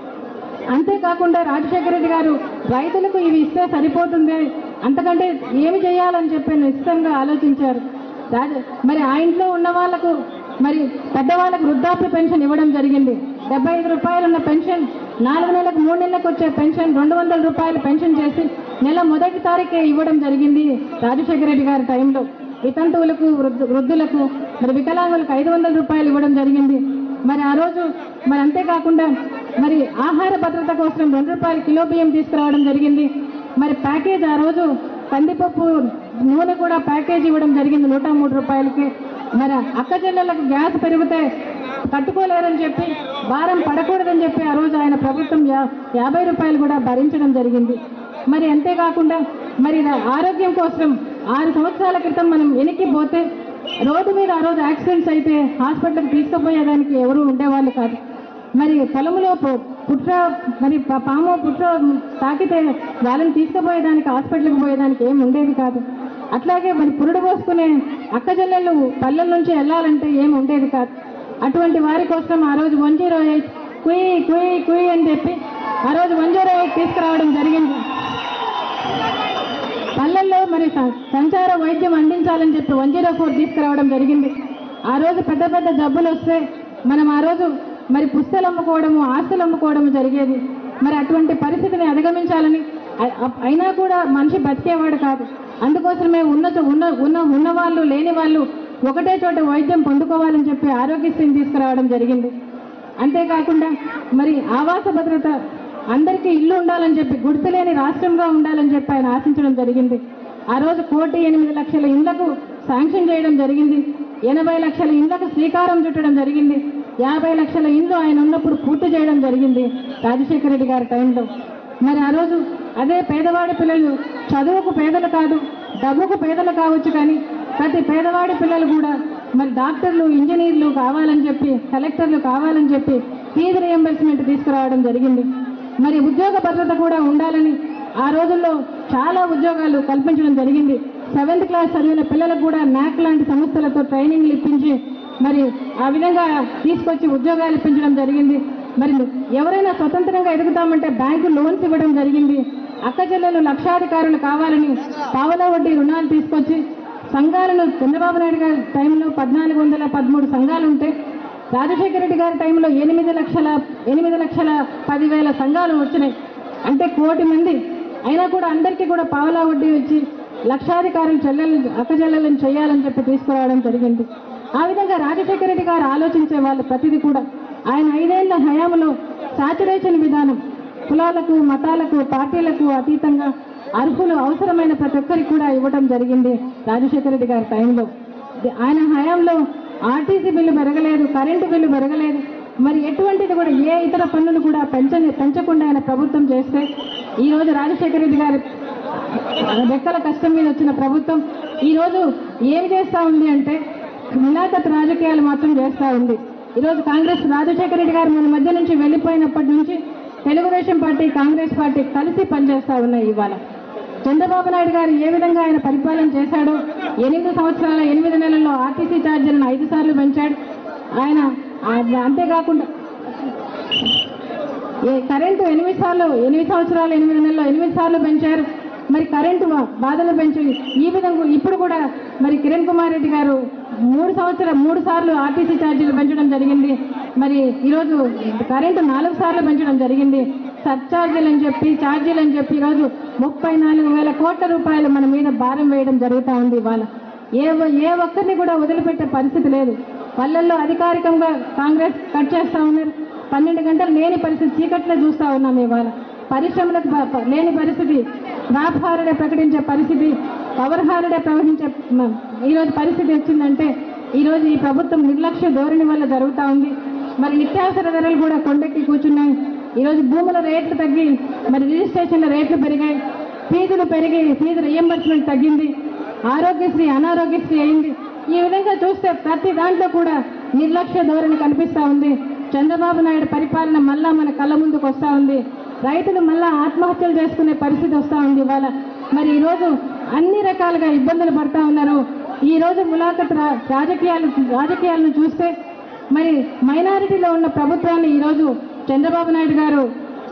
B: అంతేకాకుండా రాజశేఖర రెడ్డి గారు రైతులకు ఇవి ఇస్తే సరిపోతుంది అంతకంటే ఏమి చేయాలని చెప్పి నిశ్చితంగా ఆలోచించారు రాజ మరి ఆ ఇంట్లో ఉన్న వాళ్లకు మరి పెద్దవాళ్ళకు వృద్ధాప్య పెన్షన్ ఇవ్వడం జరిగింది డెబ్బై ఐదు రూపాయలు ఉన్న పెన్షన్ నాలుగు నెలలకు మూడు నెలలకు వచ్చే పెన్షన్ రెండు వందల రూపాయలు పెన్షన్ చేసి నెల మొదటి తారీఖే ఇవ్వడం జరిగింది రాజశేఖర రెడ్డి గారి టైంలో వితంతువులకు వృద్ధు వృద్ధులకు మరి వికలాంగులకు ఐదు వందల రూపాయలు ఇవ్వడం జరిగింది మరి ఆ రోజు మరి అంతేకాకుండా మరి ఆహార భద్రత కోసం రెండు రూపాయలు కిలో బియ్యం తీసుకురావడం జరిగింది మరి ప్యాకేజ్ ఆ రోజు కందిపప్పు నూనె కూడా ప్యాకేజ్ ఇవ్వడం జరిగింది నూట మూడు రూపాయలకి మరి అక్క చెల్లెలకు గ్యాస్ పెరిగితే కట్టుకోలేరని చెప్పి భారం పడకూడదని చెప్పి ఆ రోజు ఆయన ప్రభుత్వం యా- యాభై రూపాయలు కూడా భరించడం జరిగింది మరి అంతేకాకుండా మరి ఇలా ఆరోగ్యం కోసం ఆరు సంవత్సరాల క్రితం మనం వెనక్కి పోతే రోడ్డు మీద ఆ రోజు యాక్సిడెంట్స్ అయితే హాస్పిటల్కి తీసుకుపోయేదానికి ఎవరు ఉండేవాళ్ళు కాదు మరి పొలంలో పు- పుట్ర మరి ప- పాము పుట్ర తాకితే వాళ్ళని తీసుకుపోయేదానికి హాస్పిటల్కి పోయేదానికి ఏం ఉండేది కాదు అట్లాగే మరి పురుడు పోసుకునే అక్క చెల్లెళ్ళు పల్లెల నుంచి వెళ్ళాలంటే ఏం ఉండేది కాదు అటువంటి వారి కోసం ఆ రోజు వన్ జీరో ఎయిట్ కుయ్ కుయ్ కుయ్ అని చెప్పి ఆ రోజు వన్ జీరో ఎయిట్ తీసుకురావడం జరిగింది పల్లెల్లో మరి స- సంచార వైద్యం అందించాలని చెప్పి వన్ జీరో ఫోర్ తీసుకురావడం జరిగింది ఆ రోజు పెద్ద పెద్ద జబ్బులు వస్తే మనం ఆ రోజు మరి పుస్తలు అమ్ముకోవడము ఆస్తులు అమ్ముకోవడము జరిగేది మరి అటువంటి పరిస్థితిని అధిగమించాలని అ- అ- అయినా కూడా మనిషి బతికేవాడు కాదు అందుకోసమే ఉన్న చో- ఉన్న ఉన్న ఉన్న వాళ్ళు లేని వాళ్ళు ఒకటే చోట వైద్యం పొందుకోవాలని చెప్పి ఆరోగ్యశ్రీని తీసుకురావడం జరిగింది అంతేకాకుండా మరి ఆవాస భద్రత అందరికీ ఇల్లు ఉండాలని చెప్పి గుర్తులేని రాష్ట్రంగా ఉండాలని చెప్పి ఆయన ఆశించడం జరిగింది ఆ రోజు కోటి ఎనిమిది లక్షల ఇళ్లకు శాంక్షన్ చేయడం జరిగింది ఎనభై లక్షల ఇళ్లకు శ్రీకారం చుట్టడం జరిగింది యాభై లక్షల ఇండ్లు ఆయన ఉన్నప్పుడు పూర్తి చేయడం జరిగింది రాజశేఖర రెడ్డి గారి టైంలో మరి ఆ రోజు అదే పేదవాడి పిల్లలు చదువుకు పేదలు కాదు డబ్బుకు పేదలు కావచ్చు కానీ ప్రతి పేదవాడి పిల్లలు కూడా మరి డాక్టర్లు ఇంజనీర్లు కావాలని చెప్పి కలెక్టర్లు కావాలని చెప్పి ఫీజు రియంబర్స్మెంట్ తీసుకురావడం జరిగింది మరి ఉద్యోగ భద్రత కూడా ఉండాలని ఆ రోజుల్లో చాలా ఉద్యోగాలు కల్పించడం జరిగింది సెవెంత్ క్లాస్ చదివిన పిల్లలకు కూడా నాక్ లాంటి సంస్థలతో ట్రైనింగ్లు ఇప్పించి మరి ఆ విధంగా తీసుకొచ్చి ఉద్యోగాలు ఇప్పించడం జరిగింది మరి ఎవరైనా స్వతంత్రంగా ఎదుగుతామంటే బ్యాంకు లోన్స్ ఇవ్వడం జరిగింది అక్క చెల్లెలు లక్షాధికారులు కావాలని పావలా వడ్డీ రుణాలు తీసుకొచ్చి సంఘాలను చంద్రబాబు నాయుడు గారి టైంలో పద్నాలుగు వందల పదమూడు సంఘాలు ఉంటే రాజశేఖర రెడ్డి గారి టైంలో ఎనిమిది లక్షల ఎనిమిది లక్షల పదివేల సంఘాలు వచ్చినాయి అంటే కోటి మంది అయినా కూడా అందరికీ కూడా పావలా వడ్డీ వచ్చి లక్షాధికారులు చెల్లెలు అక్క చెల్లెలను చేయాలని చెప్పి తీసుకురావడం జరిగింది ఆ విధంగా రాజశేఖర రెడ్డి గారు ఆలోచించే వాళ్ళు ప్రతిదీ కూడా ఆయన ఐదేళ్ల హయాంలో సాచురేషన్ విధానం కులాలకు మతాలకు పార్టీలకు అతీతంగా అర్హులు అవసరమైన ప్రతి ఒక్కరికి కూడా ఇవ్వడం జరిగింది రాజశేఖర రెడ్డి గారి టైంలో ది- ఆయన హయాంలో ఆర్టీసీ బిల్లు పెరగలేదు కరెంటు బిల్లు పెరగలేదు మరి ఎటువంటిది కూడా ఏ ఇతర పన్నులు కూడా పెంచని పెంచకుండా ఆయన ప్రభుత్వం చేస్తే ఈ రోజు రాజశేఖర రెడ్డి గారి రెక్కల కష్టం మీద వచ్చిన ప్రభుత్వం ఈ రోజు ఏమి చేస్తా ఉంది అంటే మిలాఖత్ రాజకీయాలు మాత్రం చేస్తా ఉంది ఈ రోజు కాంగ్రెస్ రాజశేఖర రెడ్డి గారు మన మధ్య నుంచి వెళ్ళిపోయినప్పటి నుంచి తెలుగుదేశం పార్టీ కాంగ్రెస్ పార్టీ కలిసి పనిచేస్తా ఉన్నాయి ఇవాళ చంద్రబాబు నాయుడు గారు ఏ విధంగా ఆయన పరిపాలన చేశాడో ఎనిమిది సంవత్సరాల ఎనిమిది నెలల్లో ఆర్టీసీ ఛార్జీలను ఐదు సార్లు పెంచాడు ఆయన ఆ- అంతేకాకుండా ఏ కరెంటు ఎనిమిది సార్లు ఎనిమిది సంవత్సరాలు ఎనిమిది నెలలు ఎనిమిది సార్లు పెంచారు మరి కరెంటు బా- బాధలు పెంచి ఈ విధంగా ఇప్పుడు కూడా మరి కిరణ్ కుమార్ రెడ్డి గారు మూడు సంవత్సరాలు మూడు సార్లు ఆర్టీసీ ఛార్జీలు పెంచడం జరిగింది మరి ఈరోజు కరెంటు నాలుగు సార్లు పెంచడం జరిగింది సర్ఛార్జీలు అని చెప్పి ఛార్జీలు అని చెప్పి ఈరోజు ముప్పై నాలుగు వేల కోట్ల రూపాయలు మన మీద భారం వేయడం జరుగుతూ ఉంది ఇవాళ ఏ ఏ ఒక్కరిని కూడా వదిలిపెట్టే పరిస్థితి లేదు పల్లెల్లో అధికారికంగా కాంగ్రెస్ కట్ చేస్తా ఉన్నారు పన్నెండు గంటలు లేని పరిస్థితి చీకట్లో చూస్తా ఉన్నాం ఇవాళ పరిశ్రమలకు ప- ప- లేని పరిస్థితి క్రాప్ హాలిడే ప్రకటించే పరిస్థితి పవర్ హాలిడే ప్రవహించే మ- ఈరోజు పరిస్థితి వచ్చిందంటే ఈరోజు ఈ ప్రభుత్వం నిర్లక్ష్య ధోరణి వల్ల జరుగుతూ ఉంది మరి నిత్యావసర ధరలు కూడా కొండెక్కి కూర్చున్నాయి ఈరోజు భూముల రేట్లు తగ్గి మరి రిజిస్ట్రేషన్ల రేట్లు పెరిగాయి ఫీజులు పెరిగి ఫీజు రియంబర్స్మెంట్ తగ్గింది ఆరోగ్యశ్రీ అనారోగ్యశ్రీ అయింది ఈ విధంగా చూస్తే ప్రతి దాంట్లో కూడా నిర్లక్ష్య ధోరణి కనిపిస్తా ఉంది చంద్రబాబు నాయుడు పరిపాలన మళ్ళా మన కళ్ళ ముందుకు వస్తా ఉంది రైతులు మళ్ళా ఆత్మహత్యలు చేసుకునే పరిస్థితి వస్తా ఉంది ఇవాళ మరి ఈరోజు అన్ని రకాలుగా ఇబ్బందులు పడతా ఉన్నారు ఈ రోజు ములాఖత్ రా- రాజకీయాలు రాజకీయాలను చూస్తే మరి మైనారిటీలో ఉన్న ప్రభుత్వాన్ని ఈరోజు చంద్రబాబు నాయుడు గారు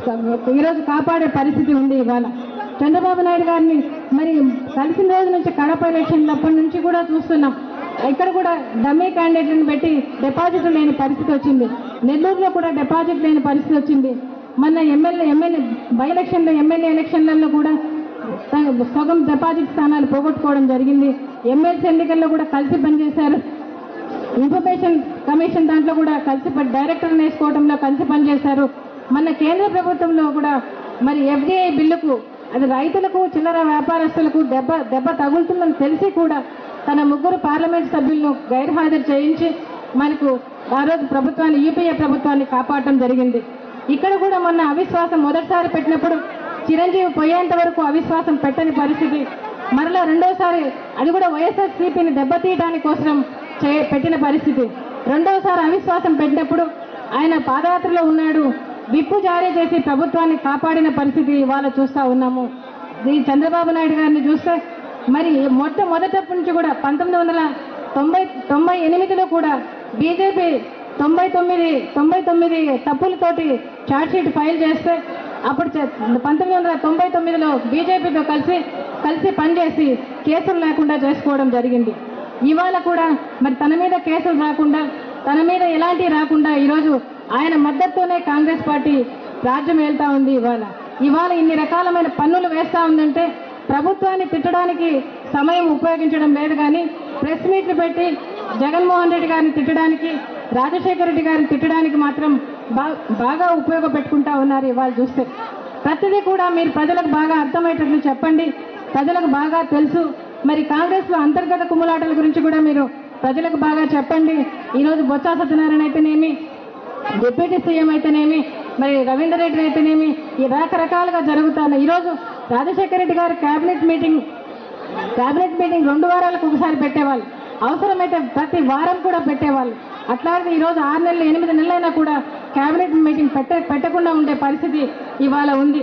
B: ఈరోజు కాపాడే పరిస్థితి ఉంది ఇవాళ చంద్రబాబు నాయుడు గారిని మరి కలిసిన రోజు నుంచి కడప ఎలక్షన్లు అప్పటి నుంచి కూడా చూస్తున్నాం ఇక్కడ కూడా డమ్మీ క్యాండిడేట్లను పెట్టి డిపాజిట్ లేని పరిస్థితి వచ్చింది నెల్లూరులో కూడా డిపాజిట్ లేని పరిస్థితి వచ్చింది మొన్న ఎమ్మెల్యే ఎమ్మెల్యే బై ఎలక్షన్లో ఎమ్మెల్యే ఎలక్షన్లలో కూడా సగ- సగం డిపాజిట్ స్థానాలు పోగొట్టుకోవడం జరిగింది ఎమ్మెల్సీ ఎన్నికల్లో కూడా కలిసి పనిచేశారు ఇన్ఫర్మేషన్ కమిషన్ దాంట్లో కూడా కలిసి పని- డైరెక్టర్ని వేసుకోవడంలో కలిసి పనిచేశారు మన కేంద్ర ప్రభుత్వంలో కూడా మరి ఎఫ్డిఐ బిల్లుకు అది రైతులకు చిల్లర వ్యాపారస్తులకు దెబ్బ దెబ్బ తగులుతుందని తెలిసి కూడా తన ముగ్గురు పార్లమెంట్ సభ్యులను గైర్హాజరు చేయించి మనకు ఆ రోజు ప్రభుత్వాన్ని యూపీఏ ప్రభుత్వాన్ని కాపాడటం జరిగింది ఇక్కడ కూడా మొన్న అవిశ్వాసం మొదటిసారి పెట్టినప్పుడు చిరంజీవి పోయేంత వరకు అవిశ్వాసం పెట్టని పరిస్థితి మరలా రెండోసారి అది కూడా వైఎస్ఆర్ సిపిని దెబ్బతీయడానికి కోసం చే- పెట్టిన పరిస్థితి రెండోసారి అవిశ్వాసం పెట్టినప్పుడు ఆయన పాదయాత్రలో ఉన్నాడు విప్పు జారీ చేసి ప్రభుత్వాన్ని కాపాడిన పరిస్థితి ఇవాళ చూస్తా ఉన్నాము ఈ చంద్రబాబు నాయుడు గారిని చూస్తే మరి మొట్టమొదటి నుంచి కూడా పంతొమ్మిది వందల తొంభై తొంభై ఎనిమిదిలో కూడా బీజేపీ తొంభై తొమ్మిది తొంభై తొమ్మిది తప్పులతోటి ఛార్జ్షీట్ ఫైల్ చేస్తే అప్పుడు చే- పంతొమ్మిది వందల తొంభై తొమ్మిదిలో బీజేపీతో కలిసి కలిసి పనిచేసి కేసులు లేకుండా చేసుకోవడం జరిగింది ఇవాళ కూడా మరి తన మీద కేసులు రాకుండా తన మీద ఎలాంటివి రాకుండా ఈరోజు ఆయన మద్దతుతోనే కాంగ్రెస్ పార్టీ రాజ్యం వెళ్తా ఉంది ఇవాళ ఇవాళ ఇన్ని రకాలమైన పన్నులు వేస్తా ఉందంటే ప్రభుత్వాన్ని తిట్టడానికి సమయం ఉపయోగించడం లేదు కానీ ప్రెస్ మీట్లు పెట్టి జగన్మోహన్ రెడ్డి గారిని తిట్టడానికి రాజశేఖర రెడ్డి గారిని తిట్టడానికి మాత్రం బా- బాగా ఉపయోగపెట్టుకుంటా ఉన్నారు ఇవాళ చూస్తే ప్రతిదీ కూడా మీరు ప్రజలకు బాగా అర్థమయ్యేటట్లు చెప్పండి ప్రజలకు బాగా తెలుసు మరి కాంగ్రెస్ లో అంతర్గత కుమ్ములాటల గురించి కూడా మీరు ప్రజలకు బాగా చెప్పండి ఈరోజు బొత్స సత్యనారాయణ అయితేనేమి డిప్యూటీ సీఎం అయితేనేమి మరి రవీందర్ రెడ్డి అయితేనేమి ఈ రకరకాలుగా జరుగుతాయి ఈరోజు రాజశేఖర రెడ్డి గారు కేబినెట్ మీటింగ్ కేబినెట్ మీటింగ్ రెండు వారాలకు ఒకసారి పెట్టేవాళ్ళు అవసరమైతే ప్రతి వారం కూడా పెట్టేవాళ్ళు అట్లాగే ఈరోజు ఆరు నెలలు ఎనిమిది నెలలైనా కూడా కేబినెట్ మీటింగ్ పెట్ట పెట్టకుండా ఉండే పరిస్థితి ఇవాళ ఉంది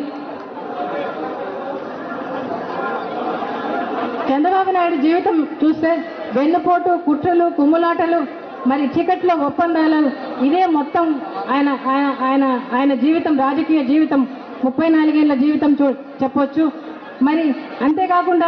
B: చంద్రబాబు నాయుడు జీవితం చూస్తే వెన్నుపోటు కుట్రలు కుమ్ములాటలు మరి చీకట్లో ఒప్పందాలు ఇదే మొత్తం ఆయన ఆయన ఆయన ఆయన జీవితం రాజకీయ జీవితం ముప్పై నాలుగేళ్ల జీవితం చూ చెప్పొచ్చు మరి అంతేకాకుండా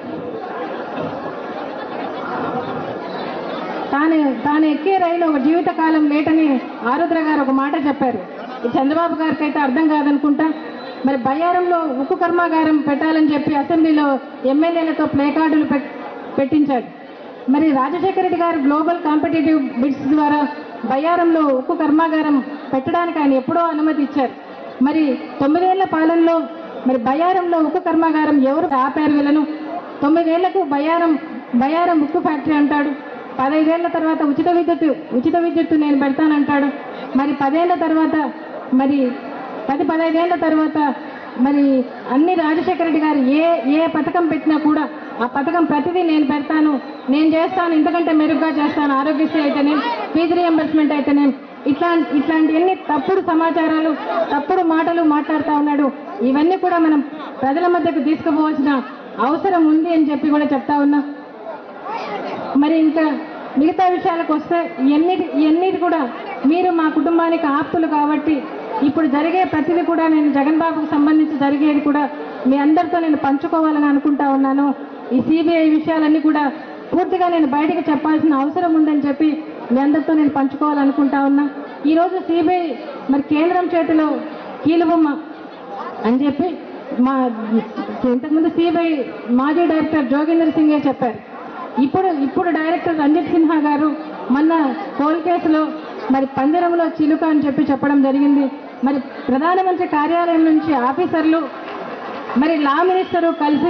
B: తాను తాను ఎక్కే రైలు ఒక జీవితకాలం లేటని ఆరుద్ర గారు ఒక మాట చెప్పారు ఈ చంద్రబాబు గారికి అయితే అర్థం కాదనుకుంటా మరి బయ్యారంలో ఉక్కు కర్మాగారం పెట్టాలని చెప్పి అసెంబ్లీలో ఎమ్మెల్యేలతో ప్లేకార్డులు పెట్- పెట్టించాడు మరి రాజశేఖర రెడ్డి గారు గ్లోబల్ కాంపిటేటివ్ బిడ్స్ ద్వారా బయ్యారంలో ఉక్కు కర్మాగారం పెట్టడానికి ఆయన ఎప్పుడో అనుమతి ఇచ్చారు మరి తొమ్మిదేళ్ల పాలనలో మరి బయ్యారంలో ఉక్కు కర్మాగారం ఎవరు ఆపారు వీళ్ళను తొమ్మిదేళ్లకు బయ్యారం బయ్యారం ఉక్కు ఫ్యాక్టరీ అంటాడు పదైదేళ్ల తర్వాత ఉచిత విద్యుత్ ఉచిత విద్యుత్ నేను పెడతానంటాడు మరి పదేళ్ల తర్వాత మరి పది పదైదేళ్ల తర్వాత మరి అన్ని రాజశేఖర రెడ్డి గారు ఏ ఏ పథకం పెట్టినా కూడా ఆ పథకం ప్రతిదీ నేను పెడతాను నేను చేస్తాను ఇంతకంటే మెరుగ్గా చేస్తాను ఆరోగ్యశ్రీ అయితేనే ఫీజు రియంబర్స్మెంట్ అయితేనే ఇట్లా ఇట్లాంటి ఎన్ని తప్పుడు సమాచారాలు తప్పుడు మాటలు మాట్లాడుతూ ఉన్నాడు ఇవన్నీ కూడా మనం ప్రజల మధ్యకు తీసుకుపోవాల్సిన అవసరం ఉంది అని చెప్పి కూడా చెప్తా ఉన్నా మరి ఇంకా మిగతా విషయాలకు వస్తే ఇవన్నిటి ఇవన్నిటి కూడా మీరు మా కుటుంబానికి ఆప్తులు కాబట్టి ఇప్పుడు జరిగే ప్రతిదీ కూడా నేను జగన్ బాబుకు సంబంధించి జరిగేది కూడా మీ అందరితో నేను పంచుకోవాలని అనుకుంటా ఉన్నాను ఈ సిబిఐ విషయాలన్నీ కూడా పూర్తిగా నేను బయటకు చెప్పాల్సిన అవసరం ఉందని చెప్పి మీ అందరితో నేను పంచుకోవాలనుకుంటా ఉన్నా ఈరోజు సిబిఐ మరి కేంద్రం చేతిలో కీలుబొమ్మ అని చెప్పి మా ఇంతకుముందు సిబిఐ మాజీ డైరెక్టర్ జోగేందర్ సింగే చెప్పారు ఇప్పుడు ఇప్పుడు డైరెక్టర్ రంజిత్ సిన్హా గారు మొన్న కోల్ కేసులో మరి పంజరంలో చిలుక అని చెప్పి చెప్పడం జరిగింది మరి ప్రధానమంత్రి కార్యాలయం నుంచి ఆఫీసర్లు మరి లా మినిస్టరు కలిసి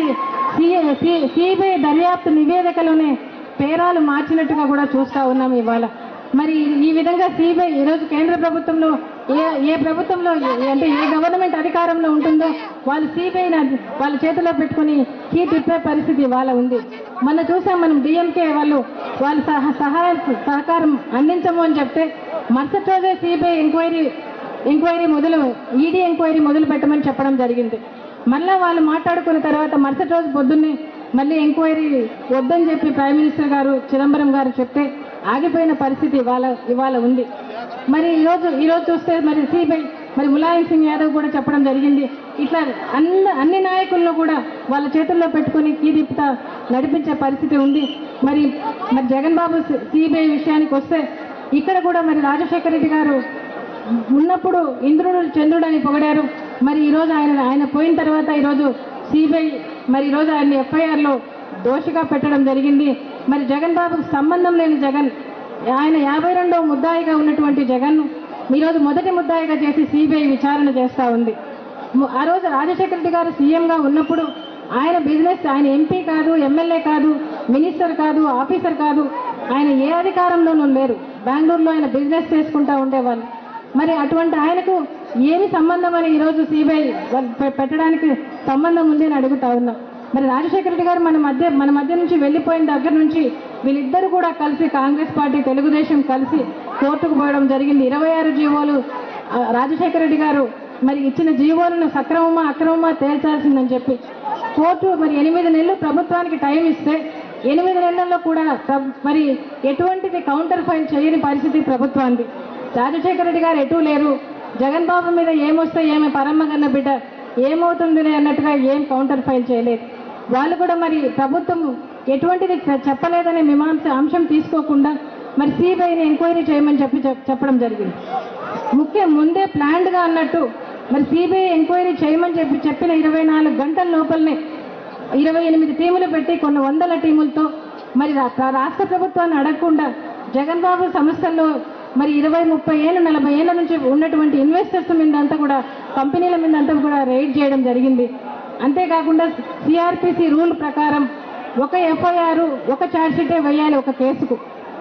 B: సిబిఐ దర్యాప్తు నివేదికలోనే పేరాలు మార్చినట్టుగా కూడా చూస్తా ఉన్నాం ఇవాళ మరి ఈ విధంగా సిబిఐ ఈరోజు కేంద్ర ప్రభుత్వంలో ఏ ఏ ప్రభుత్వంలో ఏ- అంటే ఏ గవర్నమెంట్ అధికారంలో ఉంటుందో వాళ్ళు సిబిఐ వాళ్ళ చేతిలో పెట్టుకుని కీ తిప్పే పరిస్థితి ఇవాళ ఉంది మొన్న చూసాం మనం డిఎంకే వాళ్ళు వాళ్ళు సహ సహాయ సహకారం అందించము అని చెప్తే మరుసటి రోజే సిబిఐ ఎంక్వైరీ ఎంక్వైరీ మొదలు ఈడీ ఎంక్వైరీ మొదలు పెట్టమని చెప్పడం జరిగింది మళ్ళా వాళ్ళు మాట్లాడుకున్న తర్వాత మరుసటి రోజు పొద్దున్నే మళ్ళీ ఎంక్వైరీ వద్దని చెప్పి ప్రైమ్ మినిస్టర్ గారు చిదంబరం గారు చెప్తే ఆగిపోయిన పరిస్థితి ఇవాళ ఇవాళ ఉంది మరి ఈరోజు ఈరోజు చూస్తే మరి సిబిఐ మరి ములాయం సింగ్ యాదవ్ కూడా చెప్పడం జరిగింది ఇట్లా అన్ని అన్ని నాయకులను కూడా వాళ్ళ చేతుల్లో పెట్టుకుని కీదిప్తా నడిపించే పరిస్థితి ఉంది మరి మరి జగన్ బాబు సిబిఐ విషయానికి వస్తే ఇక్కడ కూడా మరి రాజశేఖర రెడ్డి గారు ఉన్నప్పుడు ఇంద్రుడు చంద్రుడు అని పొగిడారు మరి ఈరోజు ఆయన ఆయన పోయిన తర్వాత ఈరోజు సిబిఐ మరి ఈరోజు ఆయన ఎఫ్ఐఆర్ లో దోషిగా పెట్టడం జరిగింది మరి జగన్ బాబుకు సంబంధం లేని జగన్ ఆయన యాభై రెండవ ముద్దాయిగా ఉన్నటువంటి జగన్ ఈరోజు మొదటి ముద్దాయిగా చేసి సిబిఐ విచారణ చేస్తా ఉంది ము- ఆ రోజు రాజశేఖర రెడ్డి గారు సీఎంగా ఉన్నప్పుడు ఆయన బిజినెస్ ఆయన ఎంపీ కాదు ఎమ్మెల్యే కాదు మినిస్టర్ కాదు ఆఫీసర్ కాదు ఆయన ఏ అధికారంలోనూ లేరు బెంగళూరులో ఆయన బిజినెస్ చేసుకుంటా ఉండేవాళ్ళు మరి అటువంటి ఆయనకు ఏమి సంబంధం అని ఈరోజు సిబిఐ వాళ్ళు పె- పెట్టడానికి సంబంధం ఉంది అని అడుగుతా ఉన్నా మరి రాజశేఖర రెడ్డి గారు మన మధ్య మన మధ్య నుంచి వెళ్ళిపోయిన దగ్గర నుంచి వీళ్ళిద్దరు కూడా కలిసి కాంగ్రెస్ పార్టీ తెలుగుదేశం కలిసి కోర్టుకు పోవడం జరిగింది ఇరవై ఆరు జీవోలు ఆ, రాజశేఖర రెడ్డి గారు మరి ఇచ్చిన జీవోలను సక్రమమా అక్రమమా తేల్చాల్సిందని చెప్పి కోర్టు మరి ఎనిమిది నెలలు ప్రభుత్వానికి టైం ఇస్తే ఎనిమిది నెలల్లో కూడా ప్ర- మరి ఎటువంటిది కౌంటర్ ఫైల్ చేయని పరిస్థితి ప్రభుత్వానికి రాజశేఖర రెడ్డి గారు ఎటూ లేరు జగన్ బాబు మీద ఏమొస్తే ఏమి పరమ్మగన్న బిడ్డ ఏమవుతుందిలే అన్నట్టుగా ఏం కౌంటర్ ఫైల్ చేయలేదు వాళ్ళు కూడా మరి ప్రభుత్వం ఎటువంటిది చె- చెప్పలేదనే మీమాంస అంశం తీసుకోకుండా మరి సిబిఐని ఎంక్వైరీ చేయమని చెప్పి చెప్- చెప్పడం జరిగింది ముఖ్యం ముందే ప్లాన్డ్ గా అన్నట్టు మరి సిబిఐ ఎంక్వైరీ చేయమని చెప్పి చెప్పిన ఇరవై నాలుగు గంటల లోపలనే ఇరవై ఎనిమిది టీములు పెట్టి కొన్ని వందల టీములతో మరి రా- రాష్ట్ర ప్రభుత్వాన్ని అడగకుండా జగన్ బాబు సంస్థల్లో మరి ఇరవై ముప్పై ఏళ్ళు నలభై ఏళ్ళ నుంచి ఉన్నటువంటి ఇన్వెస్టర్స్ మీద అంతా కూడా కంపెనీల మీద అంతా కూడా రైడ్ చేయడం జరిగింది అంతేకాకుండా సిఆర్పిసి రూల్ ప్రకారం ఒక ఎఫ్ఐఆర్ ఒక ఛార్జ్షీటే వేయాలి ఒక కేసుకు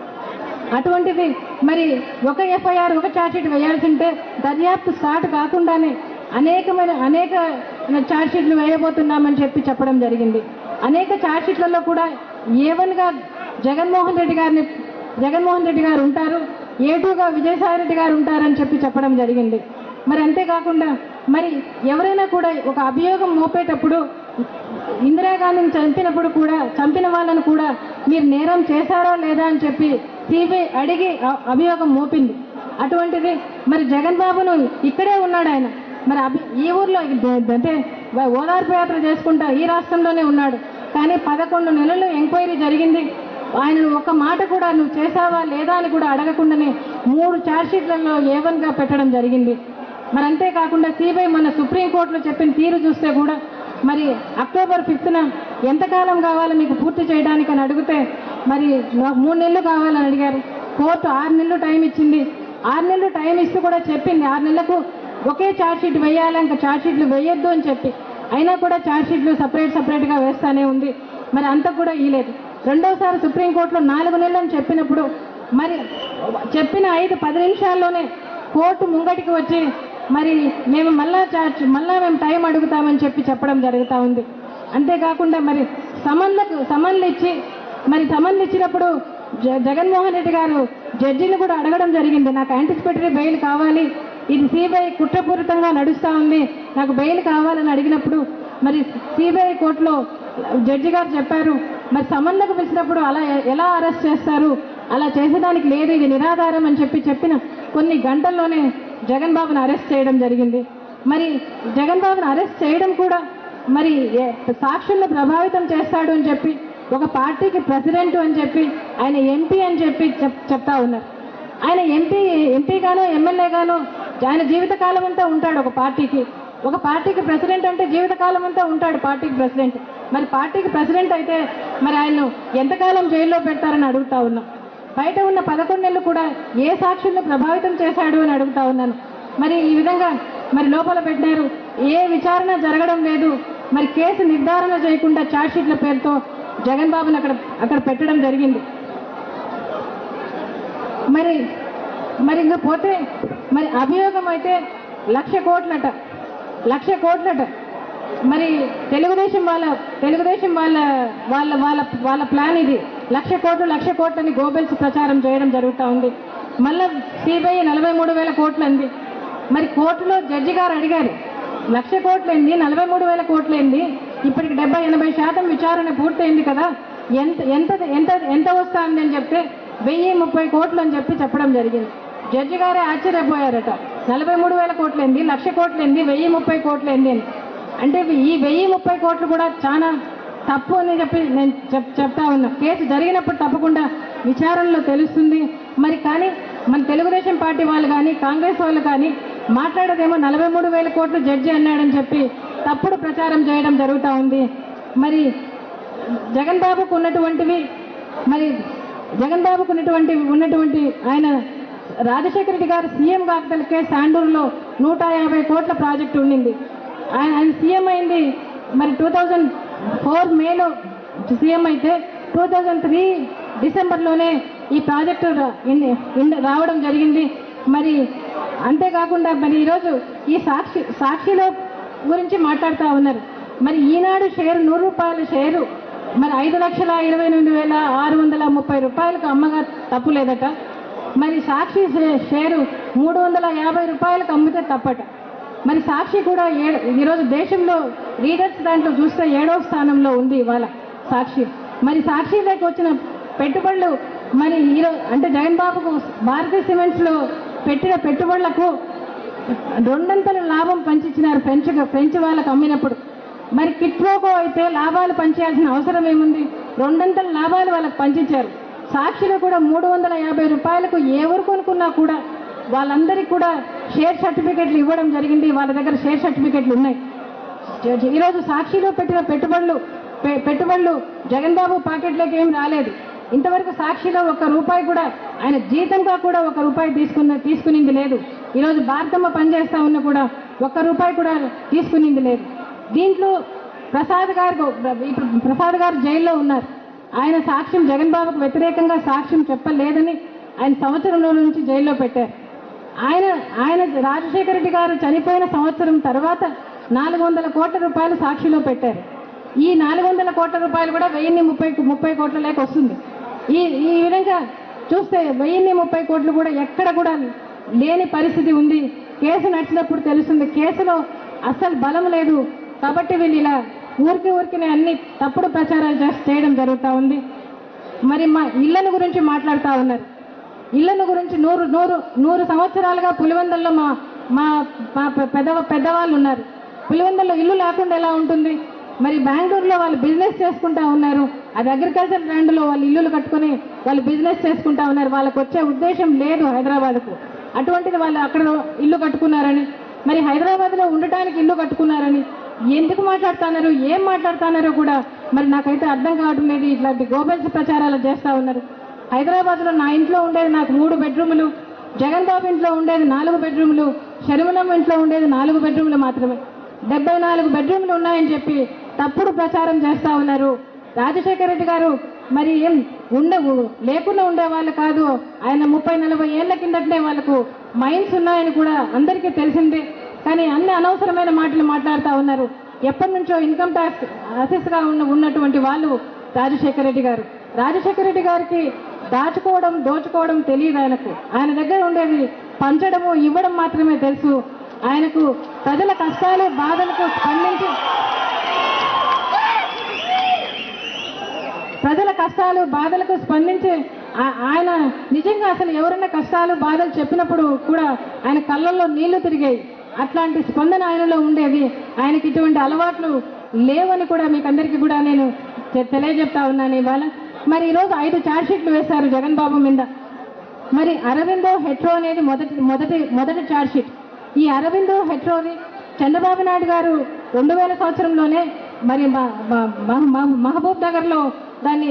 B: అటువంటిది మరి ఒక ఎఫ్ఐఆర్ ఒక ఛార్జ్షీట్ వేయాల్సి ఉంటే దర్యాప్తు స్టార్ట్ కాకుండానే అనేకమైన అనేక ఛార్జ్షీట్లు వేయబోతున్నామని చెప్పి చెప్పడం జరిగింది అనేక ఛార్జ్షీట్లలో కూడా ఏవన్గా జగన్మోహన్ రెడ్డి గారిని జగన్మోహన్ రెడ్డి గారు ఉంటారు ఏటూగా విజయసాయి రెడ్డి గారు ఉంటారని చెప్పి చెప్పడం జరిగింది మరి అంతేకాకుండా మరి ఎవరైనా కూడా ఒక అభియోగం మోపేటప్పుడు ఇందిరాగాంధీని చంపినప్పుడు కూడా చంపిన వాళ్ళను కూడా మీరు నేరం చేశారో లేదా అని చెప్పి సిబిఐ అడిగి అ- అభియోగం మోపింది అటువంటిది మరి జగన్ బాబును ఇక్కడే ఉన్నాడు ఆయన మరి అభి ఈ ఊర్లో ద- అంటే వ- ఓదార్పు యాత్ర చేసుకుంటా ఈ రాష్ట్రంలోనే ఉన్నాడు కానీ పదకొండు నెలలు ఎంక్వైరీ జరిగింది ఆయన ఒక మాట కూడా నువ్వు చేసావా లేదా అని కూడా అడగకుండానే మూడు ఛార్జ్షీట్లలో ఏవన్గా పెట్టడం జరిగింది మరి అంతేకాకుండా సిబిఐ మన సుప్రీంకోర్టులో చెప్పిన తీరు చూస్తే కూడా మరి అక్టోబర్ ఫిఫ్త్న ఎంతకాలం కావాలి మీకు పూర్తి చేయడానికి అని అడిగితే మరి నాకు మూడు నెలలు కావాలని అడిగారు కోర్టు ఆరు నెలలు టైం ఇచ్చింది ఆరు నెలలు టైం ఇస్తూ కూడా చెప్పింది ఆరు నెలలకు ఒకే ఛార్జ్షీట్ వేయాలి ఇంకా ఛార్జ్షీట్లు వేయొద్దు అని చెప్పి అయినా కూడా ఛార్జ్షీట్లు సపరేట్ సపరేట్గా వేస్తానే ఉంది మరి అంత కూడా ఇయలేదు రెండోసారి సుప్రీంకోర్టులో నాలుగు నెలలు అని చెప్పినప్పుడు మరి చెప్పిన ఐదు పది నిమిషాల్లోనే కోర్టు ముంగటికి వచ్చి మరి మేము మళ్ళా చార్జ్ మళ్ళా మేము టైం అడుగుతామని చెప్పి చెప్పడం జరుగుతూ ఉంది అంతేకాకుండా మరి సమన్లకు సమన్లు ఇచ్చి మరి సమన్లు ఇచ్చినప్పుడు జ- జగన్మోహన్ రెడ్డి గారు జడ్జిని కూడా అడగడం జరిగింది నాకు యాంటిసిపేటరీ బెయిల్ కావాలి ఇది సిబిఐ కుట్రపూరితంగా నడుస్తూ ఉంది నాకు బెయిల్ కావాలని అడిగినప్పుడు మరి సిబిఐ కోర్టులో జడ్జి గారు చెప్పారు మరి సమన్లకు పిలిచినప్పుడు అలా ఎ- ఎలా అరెస్ట్ చేస్తారు అలా చేసేదానికి లేదు ఇది నిరాధారం అని చెప్పి చెప్పిన కొన్ని గంటల్లోనే జగన్ బాబును అరెస్ట్ చేయడం జరిగింది మరి జగన్ బాబును అరెస్ట్ చేయడం కూడా మరి ఏ- సాక్షులను ప్రభావితం చేస్తాడు అని చెప్పి ఒక పార్టీకి ప్రెసిడెంట్ అని చెప్పి ఆయన ఎంపీ అని చెప్పి చెప్- చెప్తా ఉన్నారు ఆయన ఎంపీ ఎంపీగానో ఎమ్మెల్యేగానో ఆయన జీవితకాలం అంతా ఉంటాడు ఒక పార్టీకి ఒక పార్టీకి ప్రెసిడెంట్ అంటే జీవితకాలం అంతా ఉంటాడు పార్టీకి ప్రెసిడెంట్ మరి పార్టీకి ప్రెసిడెంట్ అయితే మరి ఆయన్ను ఎంతకాలం జైల్లో పెడతారని అడుగుతా ఉన్నాం బయట ఉన్న పదకొండు నెలలు కూడా ఏ సాక్షులను ప్రభావితం చేశాడు అని అడుగుతా ఉన్నాను మరి ఈ విధంగా మరి లోపల పెట్టినారు ఏ విచారణ జరగడం లేదు మరి కేసు నిర్ధారణ చేయకుండా ఛార్జ్షీట్ల పేరుతో జగన్ బాబుని అక్కడ అక్కడ పెట్టడం జరిగింది మరి మరి ఇంకా పోతే మరి అభియోగం అయితే లక్ష కోట్లట లక్ష కోట్లట మరి తెలుగుదేశం వాళ్ళ తెలుగుదేశం వాళ్ళ వాళ్ళ వాళ్ళ వాళ్ళ ప్లాన్ ఇది లక్ష కోట్లు లక్ష కోట్లని గోబెల్స్ ప్రచారం చేయడం జరుగుతూ ఉంది మళ్ళా సిబిఐ నలభై మూడు వేల కోట్లు అంది మరి కోర్టులో జడ్జి గారు అడిగారు లక్ష కోట్లేంది నలభై మూడు వేల కోట్లేంది ఇప్పటికి డెబ్బై ఎనభై శాతం విచారణ పూర్తయింది కదా ఎంత ఎంత ఎంత ఎంత వస్తుంది అని చెప్తే వెయ్యి ముప్పై కోట్లు అని చెప్పి చెప్పడం జరిగింది జడ్జి గారే ఆశ్చర్యపోయారట నలభై మూడు వేల కోట్లేంది లక్ష కోట్లేంది వెయ్యి ముప్పై కోట్లేంది అని అంటే ఈ వెయ్యి ముప్పై కోట్లు కూడా చాలా తప్పు అని చెప్పి నేను చెప్ చెప్తా ఉన్నా కేసు జరిగినప్పుడు తప్పకుండా విచారణలో తెలుస్తుంది మరి కానీ మన తెలుగుదేశం పార్టీ వాళ్ళు కానీ కాంగ్రెస్ వాళ్ళు కానీ మాట్లాడేదేమో నలభై మూడు వేల కోట్లు జడ్జి అన్నాడని చెప్పి తప్పుడు ప్రచారం చేయడం జరుగుతూ ఉంది మరి జగన్ బాబుకు ఉన్నటువంటివి మరి జగన్ బాబుకు ఉన్నటువంటి ఉన్నటువంటి ఆయన రాజశేఖర రెడ్డి గారు సీఎం కాకతలకే శాండూరులో నూట యాభై కోట్ల ప్రాజెక్టు ఉండింది ఆయన ఆయన సీఎం అయింది మరి టూ థౌజండ్ ఫోర్ మేలో సీఎం అయితే టూ థౌజండ్ త్రీ డిసెంబర్లోనే ఈ ప్రాజెక్టు రా- ఇన్- ఇన్- రావడం జరిగింది మరి అంతేకాకుండా మరి ఈరోజు ఈ సాక్షి సాక్షిలో గురించి మాట్లాడుతూ ఉన్నారు మరి ఈనాడు షేరు నూరు రూపాయల షేరు మరి ఐదు లక్షల ఇరవై ఎనిమిది వేల ఆరు వందల ముప్పై రూపాయలకు అమ్మగా తప్పు లేదట మరి సాక్షి షే- షేరు మూడు వందల యాభై రూపాయలకు అమ్మితే తప్పట మరి సాక్షి కూడా ఏ ఈరోజు దేశంలో రీడర్స్ దాంట్లో చూస్తే ఏడవ స్థానంలో ఉంది ఇవాళ సాక్షి మరి సాక్షిలోకి వచ్చిన పెట్టుబడులు మరి ఈరోజు అంటే జగన్ బాబుకు భారతీయ సిమెంట్స్లో పెట్టిన పెట్టుబడులకు రెండంతల లాభం పంచిచ్చినారు ఫ్రెంచ్ ఫ్రెంచ్ వాళ్ళకు అమ్మినప్పుడు మరి కిట్రోకో అయితే లాభాలు పంచేయాల్సిన అవసరం ఏముంది రెండంతల లాభాలు వాళ్ళకి పంచించారు సాక్షిలో కూడా మూడు వందల యాభై రూపాయలకు ఎవరు కొనుక్కున్నా కూడా వాళ్ళందరికీ కూడా షేర్ సర్టిఫికెట్లు ఇవ్వడం జరిగింది వాళ్ళ దగ్గర షేర్ సర్టిఫికెట్లు ఉన్నాయి ఈరోజు సాక్షిలో పెట్టిన పెట్టుబడులు పె- పెట్టుబడులు జగన్ బాబు పాకెట్లోకి ఏం రాలేదు ఇంతవరకు సాక్షిలో ఒక్క రూపాయి కూడా ఆయన జీతంగా కూడా ఒక రూపాయి తీసుకున్న తీసుకునింది లేదు ఈరోజు భారతమ్మ పనిచేస్తా ఉన్న కూడా ఒక్క రూపాయి కూడా తీసుకునింది లేదు దీంట్లో ప్రసాద్ గారు ఇప్పుడు ప్రసాద్ గారు జైల్లో ఉన్నారు ఆయన సాక్ష్యం జగన్ బాబుకు వ్యతిరేకంగా సాక్ష్యం చెప్పలేదని ఆయన సంవత్సరంలో నుంచి జైల్లో పెట్టారు ఆయన ఆయన రాజశేఖర రెడ్డి గారు చనిపోయిన సంవత్సరం తర్వాత నాలుగు వందల కోట్ల రూపాయలు సాక్షిలో పెట్టారు ఈ నాలుగు వందల కోట్ల రూపాయలు కూడా వెయ్యిన్ని ముప్పై ముప్పై కోట్ల లేక వస్తుంది ఈ ఈ విధంగా చూస్తే వెయ్యిన్ని ముప్పై కోట్లు కూడా ఎక్కడ కూడా లేని పరిస్థితి ఉంది కేసు నడిచినప్పుడు తెలుస్తుంది కేసులో అస్సలు బలం లేదు కాబట్టి వీళ్ళు ఇలా ఊరికి ఊరికి అన్ని తప్పుడు ప్రచారాలు చేస్- చేయడం జరుగుతూ ఉంది మరి మా ఇళ్లను గురించి మాట్లాడుతూ ఉన్నారు ఇళ్లను గురించి నూరు నూరు నూరు సంవత్సరాలుగా పులివెందల్లో మా మా మా పె- పెద్ద పెద్దవాళ్ళు ఉన్నారు పులివెందల్లో ఇల్లు లేకుండా ఎలా ఉంటుంది మరి బెంగళూరులో వాళ్ళు బిజినెస్ చేసుకుంటా ఉన్నారు అది అగ్రికల్చర్ ల్యాండ్లో వాళ్ళు ఇల్లులు కట్టుకొని వాళ్ళు బిజినెస్ చేసుకుంటా ఉన్నారు వాళ్ళకి వచ్చే ఉద్దేశం లేదు హైదరాబాద్కు అటువంటిది వాళ్ళు అక్కడ ఇల్లు కట్టుకున్నారని మరి హైదరాబాద్లో ఉండటానికి ఇల్లు కట్టుకున్నారని ఎందుకు మాట్లాడుతున్నారు ఏం మాట్లాడుతున్నారో కూడా మరి నాకైతే అర్థం కావడం లేదు ఇట్లాంటి గోబెల్స్ ప్రచారాలు చేస్తా ఉన్నారు హైదరాబాద్లో నా ఇంట్లో ఉండేది నాకు మూడు బెడ్రూములు జగన్ బాబు ఇంట్లో ఉండేది నాలుగు బెడ్రూములు శర్మలమ్మ ఇంట్లో ఉండేది నాలుగు బెడ్రూములు మాత్రమే డెబ్బై నాలుగు బెడ్రూములు ఉన్నాయని చెప్పి తప్పుడు ప్రచారం చేస్తా ఉన్నారు రాజశేఖర రెడ్డి గారు మరి ఏం ఉండే లేకుండా ఉండే వాళ్ళు కాదు ఆయన ముప్పై నలభై ఏళ్ల కిందటనే వాళ్ళకు మైండ్స్ ఉన్నాయని కూడా అందరికీ తెలిసిందే కానీ అన్ని అనవసరమైన మాటలు మాట్లాడుతూ ఉన్నారు ఎప్పటి నుంచో ఇన్కమ్ ట్యాక్స్ అసెస్గా ఉన్న ఉన్నటువంటి వాళ్ళు రాజశేఖర రెడ్డి గారు రాజశేఖర రెడ్డి గారికి దాచుకోవడం దోచుకోవడం తెలియదు ఆయనకు ఆయన దగ్గర ఉండేది పంచడము ఇవ్వడం మాత్రమే తెలుసు ఆయనకు ప్రజల కష్టాలు బాధలకు స్పందించి ప్రజల కష్టాలు బాధలకు స్పందించి ఆ- ఆయన నిజంగా అసలు ఎవరైనా కష్టాలు బాధలు చెప్పినప్పుడు కూడా ఆయన కళ్ళల్లో నీళ్లు తిరిగాయి అట్లాంటి స్పందన ఆయనలో ఉండేది ఆయనకి ఇటువంటి అలవాట్లు లేవని కూడా మీకు అందరికీ కూడా నేను తె- తెలియజెప్తా ఉన్నాను ఇవాళ మరి ఈరోజు ఐదు ఛార్జ్ షీట్లు వేశారు జగన్ బాబు మీద మరి అరవిందో హెట్రో అనేది మొదటి మొదటి మొదటి ఛార్జ్ షీట్ ఈ అరవిందో హెట్రోని చంద్రబాబు నాయుడు గారు రెండు వేల సంవత్సరంలోనే మరి మ- మ- మ- మ- మహబూబ్ నగర్లో దాన్ని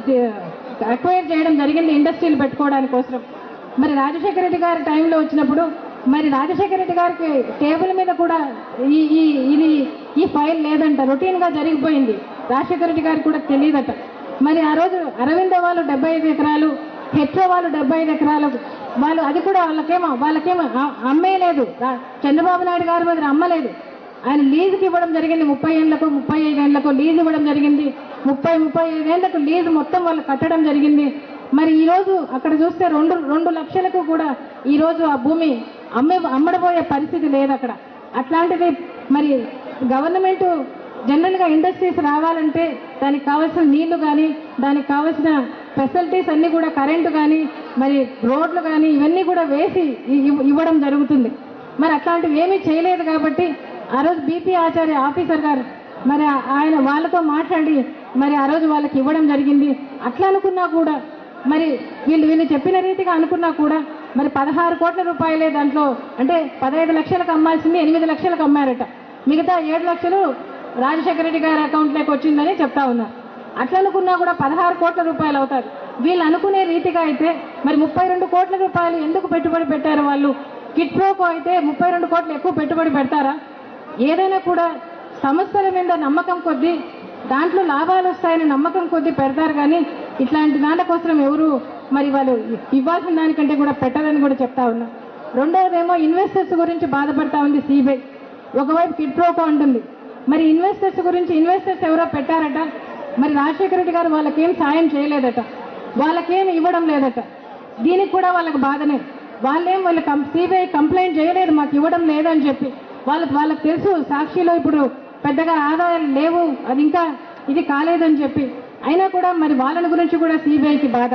B: అక్వైర్ చేయడం జరిగింది ఇండస్ట్రీలు పెట్టుకోవడానికి కోసం మరి రాజశేఖర రెడ్డి గారి టైంలో వచ్చినప్పుడు మరి రాజశేఖర రెడ్డి గారికి టేబుల్ మీద కూడా ఈ ఈ ఇది ఈ ఫైల్ లేదంట రొటీన్ గా జరిగిపోయింది రాజశేఖర రెడ్డి గారికి కూడా తెలియదట మరి ఆ రోజు అరవింద వాళ్ళు డెబ్బై ఐదు ఎకరాలు హెచ్ఓ వాళ్ళు డెబ్బై ఐదు ఎకరాలు వాళ్ళు అది కూడా వాళ్ళకేమో వాళ్ళకేమో అ- అమ్మేయలేదు రా- చంద్రబాబు నాయుడు గారి మీద అమ్మలేదు ఆయన లీజుకి ఇవ్వడం జరిగింది ముప్పై ఏళ్లకు ముప్పై ఐదేళ్లకు లీజు ఇవ్వడం జరిగింది ముప్పై ముప్పై ఐదేళ్లకు లీజు మొత్తం వాళ్ళు కట్టడం జరిగింది మరి ఈ రోజు అక్కడ చూస్తే రెండు రెండు లక్షలకు కూడా ఈ రోజు ఆ భూమి అమ్మే అమ్మడబోయే పరిస్థితి లేదు అక్కడ అట్లాంటిది మరి గవర్నమెంట్ జనరల్ గా ఇండస్ట్రీస్ రావాలంటే దానికి కావాల్సిన నీళ్లు కానీ దానికి కావాల్సిన ఫెసిలిటీస్ అన్ని కూడా కరెంటు కానీ మరి రోడ్లు కానీ ఇవన్నీ కూడా వేసి ఇ- ఇవ్- ఇవ్వడం జరుగుతుంది మరి అట్లాంటివి ఏమీ చేయలేదు కాబట్టి ఆ రోజు బీపీ ఆచార్య ఆఫీసర్ గారు మరి ఆ- ఆయన వాళ్ళతో మాట్లాడి మరి ఆ రోజు వాళ్ళకి ఇవ్వడం జరిగింది అట్లా అనుకున్నా కూడా మరి వీళ్ళు వీళ్ళు చెప్పిన రీతిగా అనుకున్నా కూడా మరి పదహారు కోట్ల రూపాయలే దాంట్లో అంటే పదహైదు లక్షలకు అమ్మాల్సింది ఎనిమిది లక్షలకు అమ్మారట మిగతా ఏడు లక్షలు రాజశేఖర రెడ్డి గారి అకౌంట్లోకి వచ్చిందని చెప్తా ఉన్నారు అట్లా అనుకున్నా కూడా పదహారు కోట్ల రూపాయలు అవుతారు వీళ్ళు అనుకునే రీతిగా అయితే మరి ముప్పై రెండు కోట్ల రూపాయలు ఎందుకు పెట్టుబడి పెట్టారు వాళ్ళు కిట్ ప్రోకో అయితే ముప్పై రెండు కోట్లు ఎక్కువ పెట్టుబడి పెడతారా ఏదైనా కూడా సంస్థల మీద నమ్మకం కొద్దీ దాంట్లో లాభాలు వస్తాయని నమ్మకం కొద్దీ పెడతారు కానీ ఇట్లాంటి దాని కోసం ఎవరు మరి వాళ్ళు ఇవ్వాల్సిన దానికంటే కూడా పెట్టరని కూడా చెప్తా ఉన్నా రెండవదేమో ఇన్వెస్టర్స్ గురించి బాధపడతా ఉంది సిబిఐ ఒకవైపు కిట్ ప్రోకో ఉంటుంది మరి ఇన్వెస్టర్స్ గురించి ఇన్వెస్టర్స్ ఎవరో పెట్టారట మరి రాజశేఖర రెడ్డి గారు వాళ్ళకేం సాయం చేయలేదట వాళ్ళకేం ఇవ్వడం లేదట దీనికి కూడా వాళ్ళకి బాధనే వాళ్ళేం వాళ్ళ సిబిఐ కంప్లైంట్ చేయలేదు మాకు ఇవ్వడం లేదని చెప్పి వాళ్ళకి వాళ్ళకి తెలుసు సాక్షిలో ఇప్పుడు పెద్దగా ఆదాయాలు లేవు అది ఇంకా ఇది కాలేదని చెప్పి అయినా కూడా మరి వాళ్ళని గురించి కూడా సిబిఐకి బాధ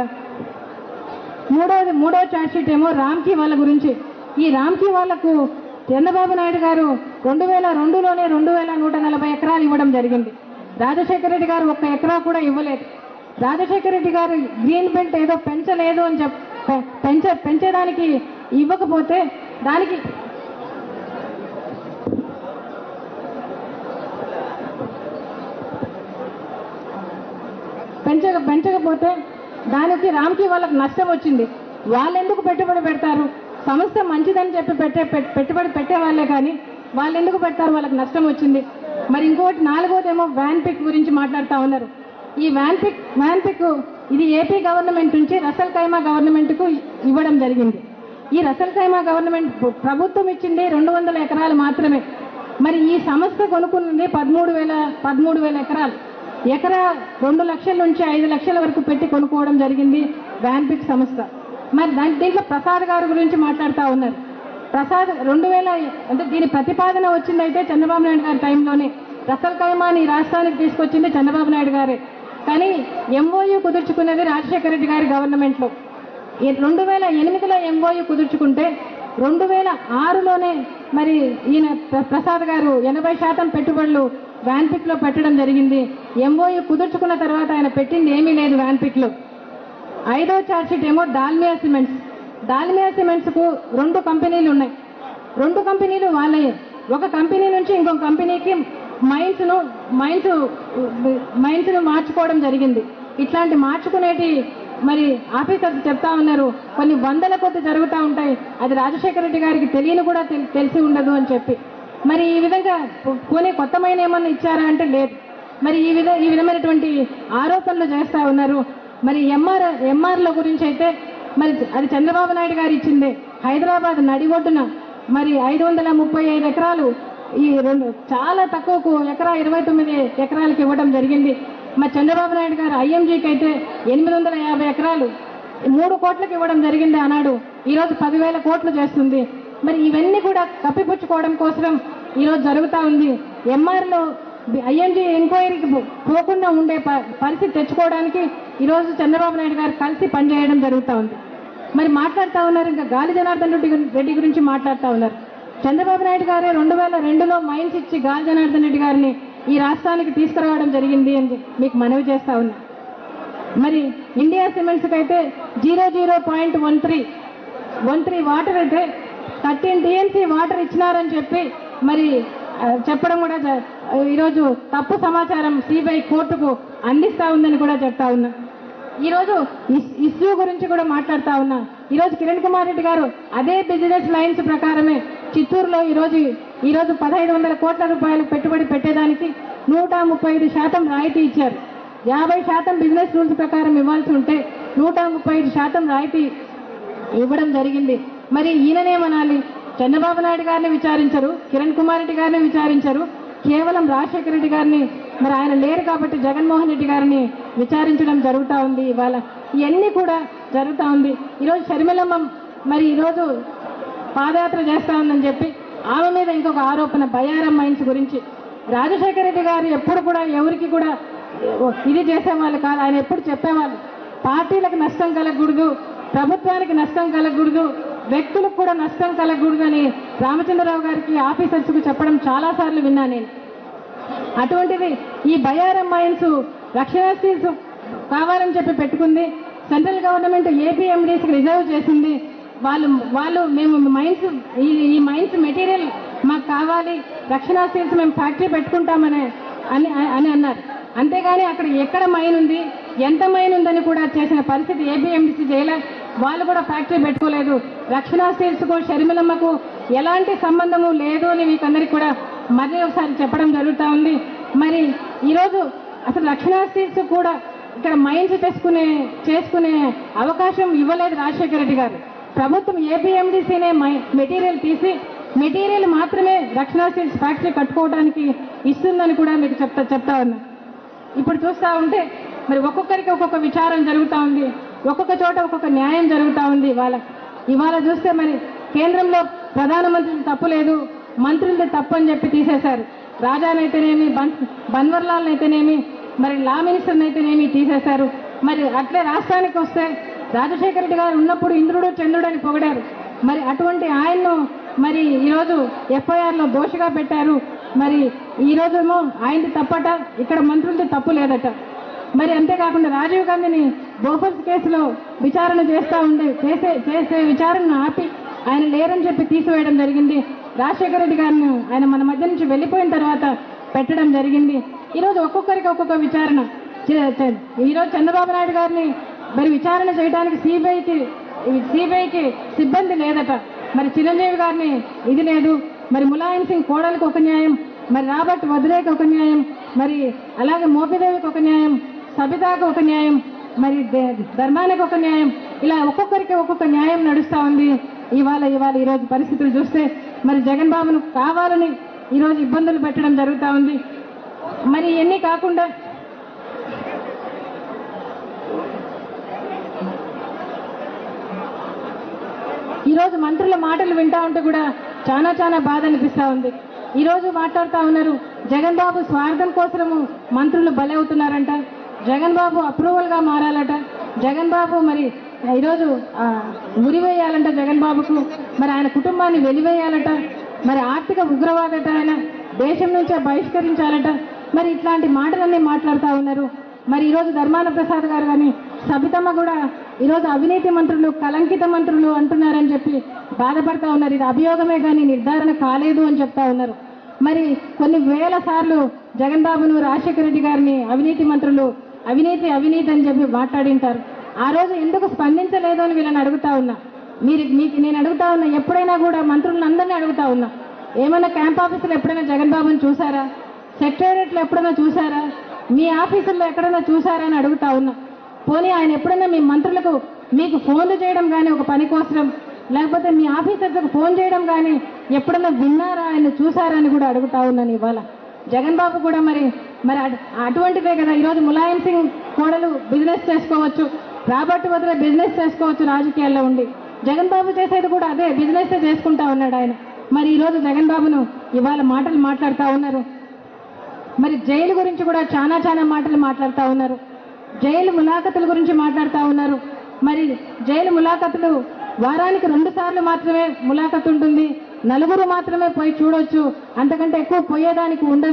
B: మూడోది మూడో ఛార్జ్షీట్ ఏమో రామ్కి వాళ్ళ గురించి ఈ రామ్కి వాళ్లకు చంద్రబాబు నాయుడు గారు రెండు వేల రెండులోనే రెండు వేల నూట నలభై ఎకరాలు ఇవ్వడం జరిగింది రాజశేఖర రెడ్డి గారు ఒక్క ఎకరా కూడా ఇవ్వలేదు రాజశేఖర రెడ్డి గారు గ్రీన్ బెల్ట్ ఏదో పెంచలేదు అని చెప్ పె- పెంచ పెంచేదానికి ఇవ్వకపోతే దానికి పెంచక పెంచకపోతే దానికి రామ్కి వాళ్ళకి నష్టం వచ్చింది వాళ్ళు ఎందుకు పెట్టుబడి పెడతారు సంస్థ మంచిదని చెప్పి పెట్టే పెట్- పెట్టుబడి పెట్టే వాళ్ళే కానీ వాళ్ళు ఎందుకు పెడతారు వాళ్ళకి నష్టం వచ్చింది మరి ఇంకోటి నాలుగోదేమో వ్యాన్ పిక్ గురించి మాట్లాడుతూ ఉన్నారు ఈ వ్యాన్ పిక్ వ్యాన్ పిక్ ఇది ఏపీ గవర్నమెంట్ నుంచి రసల్ ఖైమా గవర్నమెంట్కు ఇవ్వడం జరిగింది ఈ రసల్ ఖైమా గవర్నమెంట్ ప్ర- ప్రభుత్వం ఇచ్చింది రెండు వందల ఎకరాలు మాత్రమే మరి ఈ సంస్థ కొనుక్కున్నది పదమూడు వేల పదమూడు వేల ఎకరాలు ఎకరా రెండు లక్షల నుంచి ఐదు లక్షల వరకు పెట్టి కొనుక్కోవడం జరిగింది వ్యాన్పిక్ సంస్థ మరి దాని దీంట్లో ప్రసాద్ గారి గురించి మాట్లాడుతూ ఉన్నారు ప్రసాద్ రెండు వేల అంటే దీని ప్రతిపాదన వచ్చిందైతే చంద్రబాబు నాయుడు గారి టైంలోనే రసల్ ఖైమాని ఈ రాష్ట్రానికి తీసుకొచ్చింది చంద్రబాబు నాయుడు గారే కానీ ఎంఓయూ కుదుర్చుకున్నది రాజశేఖర రెడ్డి గారి గవర్నమెంట్లో ఈ రెండు వేల ఎనిమిదిలో ఎంఓయూ కుదుర్చుకుంటే రెండు వేల ఆరులోనే మరి ఈయన ప్ర- ప్రసాద్ గారు ఎనభై శాతం పెట్టుబడులు వ్యాన్పిక్ లో పెట్టడం జరిగింది ఎంఓయూ కుదుర్చుకున్న తర్వాత ఆయన పెట్టింది ఏమీ లేదు వ్యాన్పిక్ లో ఐదో ఛార్జ్షీట్ ఏమో దాల్మియా సిమెంట్స్ దాల్మియా సిమెంట్స్ కు రెండు కంపెనీలు ఉన్నాయి రెండు కంపెనీలు వాళ్ళయే ఒక కంపెనీ నుంచి ఇంకొక కంపెనీకి మైన్స్ ను మైన్స్ మైన్స్ ను మార్చుకోవడం జరిగింది ఇట్లాంటి మార్చుకునేటి మరి ఆఫీసర్స్ చెప్తా ఉన్నారు కొన్ని వందల కొద్ది జరుగుతూ ఉంటాయి అది రాజశేఖర రెడ్డి గారికి తెలియని కూడా తెల్- తెలిసి ఉండదు అని చెప్పి మరి ఈ విధంగా పోనీ కొత్తమైన ఏమన్నా ఇచ్చారా అంటే లేదు మరి ఈ విధ ఈ విధమైనటువంటి ఆరోపణలు చేస్తా ఉన్నారు మరి ఎంఆర్ ఎంఆర్ల గురించి అయితే మరి అది చంద్రబాబు నాయుడు గారు ఇచ్చిందే హైదరాబాద్ నడి ఒడ్డున మరి ఐదు వందల ముప్పై ఐదు ఎకరాలు ఈ రెండు చాలా తక్కువకు ఎకరా ఇరవై తొమ్మిది ఎకరాలకి ఇవ్వడం జరిగింది మరి చంద్రబాబు నాయుడు గారు ఐఎంజీకి అయితే ఎనిమిది వందల యాభై ఎకరాలు మూడు కోట్లకు ఇవ్వడం జరిగింది ఆనాడు ఈరోజు పదివేల కోట్లు చేస్తుంది మరి ఇవన్నీ కూడా కప్పిపుచ్చుకోవడం కోసం ఈరోజు జరుగుతూ ఉంది ఎంఆర్లో ఐఎన్జీ ఎంక్వైరీకి పో- పోకుండా ఉండే ప- పరిస్థితి తెచ్చుకోవడానికి ఈరోజు చంద్రబాబు నాయుడు గారు కలిసి పనిచేయడం జరుగుతూ ఉంది మరి మాట్లాడుతూ ఉన్నారు ఇంకా గాలి జనార్దన్ రెడ్డి గురి- రెడ్డి గురించి మాట్లాడుతూ ఉన్నారు చంద్రబాబు నాయుడు గారే రెండు వేల రెండులో మైన్స్ ఇచ్చి గాలి జనార్దన్ రెడ్డి గారిని ఈ రాష్ట్రానికి తీసుకురావడం జరిగింది అని మీకు మనవి చేస్తా ఉన్నా మరి ఇండియా సిమెంట్స్కి అయితే zero zero point one three one three water అయితే థర్టీన్ టీఎంసీ వాటర్ ఇచ్చినారని చెప్పి మరి ఆ, చెప్పడం కూడా జ- ఈరోజు తప్పు సమాచారం సిబిఐ కోర్టుకు అందిస్తా ఉందని కూడా చెప్తా ఉన్నా ఈరోజు ఇస్- ఇష్యూ గురించి కూడా మాట్లాడుతా ఉన్నా ఈరోజు కిరణ్ కుమార్ రెడ్డి గారు అదే బిజినెస్ లైన్స్ ప్రకారమే చిత్తూరులో ఈరోజు ఈరోజు పదహైదు వందల కోట్ల రూపాయలు పెట్టుబడి పెట్టేదానికి నూట ముప్పై ఐదు శాతం రాయితీ ఇచ్చారు యాభై శాతం బిజినెస్ రూల్స్ ప్రకారం ఇవ్వాల్సి ఉంటే నూట ముప్పై ఐదు శాతం రాయితీ ఇవ్వడం జరిగింది మరి ఈయననేమనాలి చంద్రబాబు నాయుడు గారిని విచారించరు కిరణ్ కుమార్ రెడ్డి గారిని విచారించరు కేవలం రాజశేఖర రెడ్డి గారిని మరి ఆయన లేరు కాబట్టి జగన్మోహన్ రెడ్డి గారిని విచారించడం జరుగుతూ ఉంది ఇవాళ ఇవన్నీ కూడా జరుగుతూ ఉంది ఈరోజు షర్మిలమ్మ మరి ఈరోజు పాదయాత్ర చేస్తా ఉందని చెప్పి ఆమె మీద ఇంకొక ఆరోపణ బయారం మైన్స్ గురించి రాజశేఖర రెడ్డి గారు ఎప్పుడు కూడా ఎవరికి కూడా ఇది చేసేవాళ్ళు కాదు ఆయన ఎప్పుడు చెప్పేవాళ్ళు పార్టీలకు నష్టం కలగకూడదు ప్రభుత్వానికి నష్టం కలగకూడదు వ్యక్తులకు కూడా నష్టం కలగకూడదు అని రామచంద్రరావు గారికి ఆఫీసర్స్కు చెప్పడం చాలాసార్లు విన్నా నేను అటువంటిది ఈ బయారం మైన్స్ రక్షణ స్టీల్స్ కావాలని చెప్పి పెట్టుకుంది సెంట్రల్ గవర్నమెంట్ ఏపీఎండీస్కి రిజర్వ్ చేసింది వాళ్ళు వాళ్ళు మేము మైన్స్ ఈ ఈ మైన్స్ మెటీరియల్ మాకు కావాలి రక్షణ స్టీల్స్ మేము ఫ్యాక్టరీ పెట్టుకుంటామని అని అని అన్నారు అంతేగాని అక్కడ ఎక్కడ మైన్ ఉంది ఎంత మైన్ ఉందని కూడా చేసిన పరిస్థితి ఏపీఎండిసి చేయలే వాళ్ళు కూడా ఫ్యాక్టరీ పెట్టుకోలేదు రక్షణ స్టీల్స్కు షర్మిలమ్మకు ఎలాంటి సంబంధము లేదు అని మీకు అందరికి కూడా మళ్ళీ ఒకసారి చెప్పడం జరుగుతూ ఉంది మరి ఈరోజు అసలు రక్షణ స్టీల్స్ కూడా ఇక్కడ మైన్స్ చేసుకునే చేసుకునే అవకాశం ఇవ్వలేదు రాజశేఖర రెడ్డి గారు ప్రభుత్వం ఏపీఎండిసినే మెటీరియల్ తీసి మెటీరియల్ మాత్రమే రక్షణ స్టీల్స్ ఫ్యాక్టరీ కట్టుకోవడానికి ఇస్తుందని కూడా మీకు చెప్తా చెప్తా ఉన్నా ఇప్పుడు చూస్తా ఉంటే మరి ఒక్కొక్కరికి ఒక్కొక్క విచారం జరుగుతూ ఉంది ఒక్కొక్క చోట ఒక్కొక్క న్యాయం జరుగుతూ ఉంది ఇవాళ ఇవాళ చూస్తే మరి కేంద్రంలో ప్రధానమంత్రి తప్పు లేదు మంత్రులది తప్పు అని చెప్పి తీసేశారు రాజానైతేనేమి బన్ బన్వర్లాల్ అయితేనేమి మరి లా మినిస్టర్ అయితేనేమి తీసేశారు మరి అట్లే రాష్ట్రానికి వస్తే రాజశేఖర రెడ్డి గారు ఉన్నప్పుడు ఇంద్రుడు చంద్రుడు అని పొగిడారు మరి అటువంటి ఆయన్ను మరి ఈరోజు ఎఫ్ఐఆర్లో దోషిగా పెట్టారు మరి ఈ రోజేమో ఆయనది తప్పట ఇక్కడ మంత్రులది తప్పు లేదట మరి అంతేకాకుండా రాజీవ్ గాంధీని బోఫర్స్ కేసులో విచారణ చేస్తా ఉండే చేసే చేసే విచారణను ఆపి ఆయన లేరని చెప్పి తీసివేయడం జరిగింది రాజశేఖర రెడ్డి గారిని ఆయన మన మధ్య నుంచి వెళ్ళిపోయిన తర్వాత పెట్టడం జరిగింది ఈరోజు ఒక్కొక్కరికి ఒక్కొక్క విచారణ చి- చ- ఈరోజు చంద్రబాబు నాయుడు గారిని మరి విచారణ చేయడానికి సిబిఐకి సిబిఐకి సిబ్బంది లేదట మరి చిరంజీవి గారిని ఇది లేదు మరి ములాయం సింగ్ కోడలికి ఒక న్యాయం మరి రాబర్ట్ వద్రేకి ఒక న్యాయం మరి అలాగే మోపిదేవికి ఒక న్యాయం సబితాకి ఒక న్యాయం మరి దే- ధర్మానికి ఒక న్యాయం ఇలా ఒక్కొక్కరికి ఒక్కొక్క న్యాయం నడుస్తా ఉంది ఇవాళ ఇవాళ ఈరోజు పరిస్థితులు చూస్తే మరి జగన్ బాబును కావాలని ఈరోజు ఇబ్బందులు పెట్టడం జరుగుతూ ఉంది మరి ఇవన్నీ కాకుండా ఈరోజు మంత్రుల మాటలు వింటా ఉంటే కూడా చాలా చాలా బాధ అనిపిస్తా ఉంది ఈరోజు మాట్లాడుతా ఉన్నారు జగన్ బాబు స్వార్థం కోసము మంత్రులు బలవుతున్నారంట జగన్ బాబు అప్రూవల్ గా మారాలట జగన్ బాబు మరి ఈరోజు ఆ, ఉరివేయాలంట జగన్ బాబుకు మరి ఆయన కుటుంబాన్ని వెలివేయాలట మరి ఆర్థిక ఉగ్రవాదట ఆయన దేశం నుంచే బహిష్కరించాలట మరి ఇట్లాంటి మాటలన్నీ మాట్లాడుతూ ఉన్నారు మరి ఈరోజు ధర్మాన ప్రసాద్ గారు కానీ సబితమ్మ కూడా ఈరోజు అవినీతి మంత్రులు కలంకిత మంత్రులు అంటున్నారని చెప్పి బాధపడతా ఉన్నారు ఇది అభియోగమే కానీ నిర్ధారణ కాలేదు అని చెప్తా ఉన్నారు మరి కొన్ని వేల సార్లు జగన్ బాబును రాజశేఖర రెడ్డి గారిని అవినీతి మంత్రులు అవినీతి అవినీతి అని చెప్పి మాట్లాడింటారు ఆ రోజు ఎందుకు స్పందించలేదు అని వీళ్ళని అడుగుతా ఉన్నా మీరు మీకు నేను అడుగుతా ఉన్నా ఎప్పుడైనా కూడా మంత్రులను అందరినీ అడుగుతా ఉన్నా ఏమన్నా క్యాంప్ ఆఫీసులో ఎప్పుడైనా జగన్ బాబుని చూసారా సెక్రటరియట్లో ఎప్పుడైనా చూసారా మీ ఆఫీసుల్లో ఎక్కడైనా చూసారా అని అడుగుతా ఉన్నా పోనీ ఆయన ఎప్పుడైనా మీ మంత్రులకు మీకు ఫోన్లు చేయడం కానీ ఒక పని కోసం లేకపోతే మీ ఆఫీసర్లకు ఫోన్ చేయడం కానీ ఎప్పుడైనా విన్నారా ఆయన చూసారా అని కూడా అడుగుతా ఉన్నాను ఇవాళ జగన్ బాబు కూడా మరి మరి అటు- అటువంటిదే కదా ఈరోజు ములాయం సింగ్ కోడలు బిజినెస్ చేసుకోవచ్చు రాబర్ట్ వదిలే బిజినెస్ చేసుకోవచ్చు రాజకీయాల్లో ఉండి జగన్ బాబు చేసేది కూడా అదే బిజినెస్ చేసుకుంటా ఉన్నాడు ఆయన మరి ఈరోజు జగన్ బాబును ఇవాళ మాటలు మాట్లాడుతూ ఉన్నారు మరి జైలు గురించి కూడా చాలా చాలా మాటలు మాట్లాడుతూ ఉన్నారు జైలు ములాఖతుల గురించి మాట్లాడుతూ ఉన్నారు మరి జైలు ములాఖతులు వారానికి రెండు సార్లు మాత్రమే ములాఖతు ఉంటుంది నలుగురు మాత్రమే పోయి చూడొచ్చు అంతకంటే ఎక్కువ పోయేదానికి ఉండదు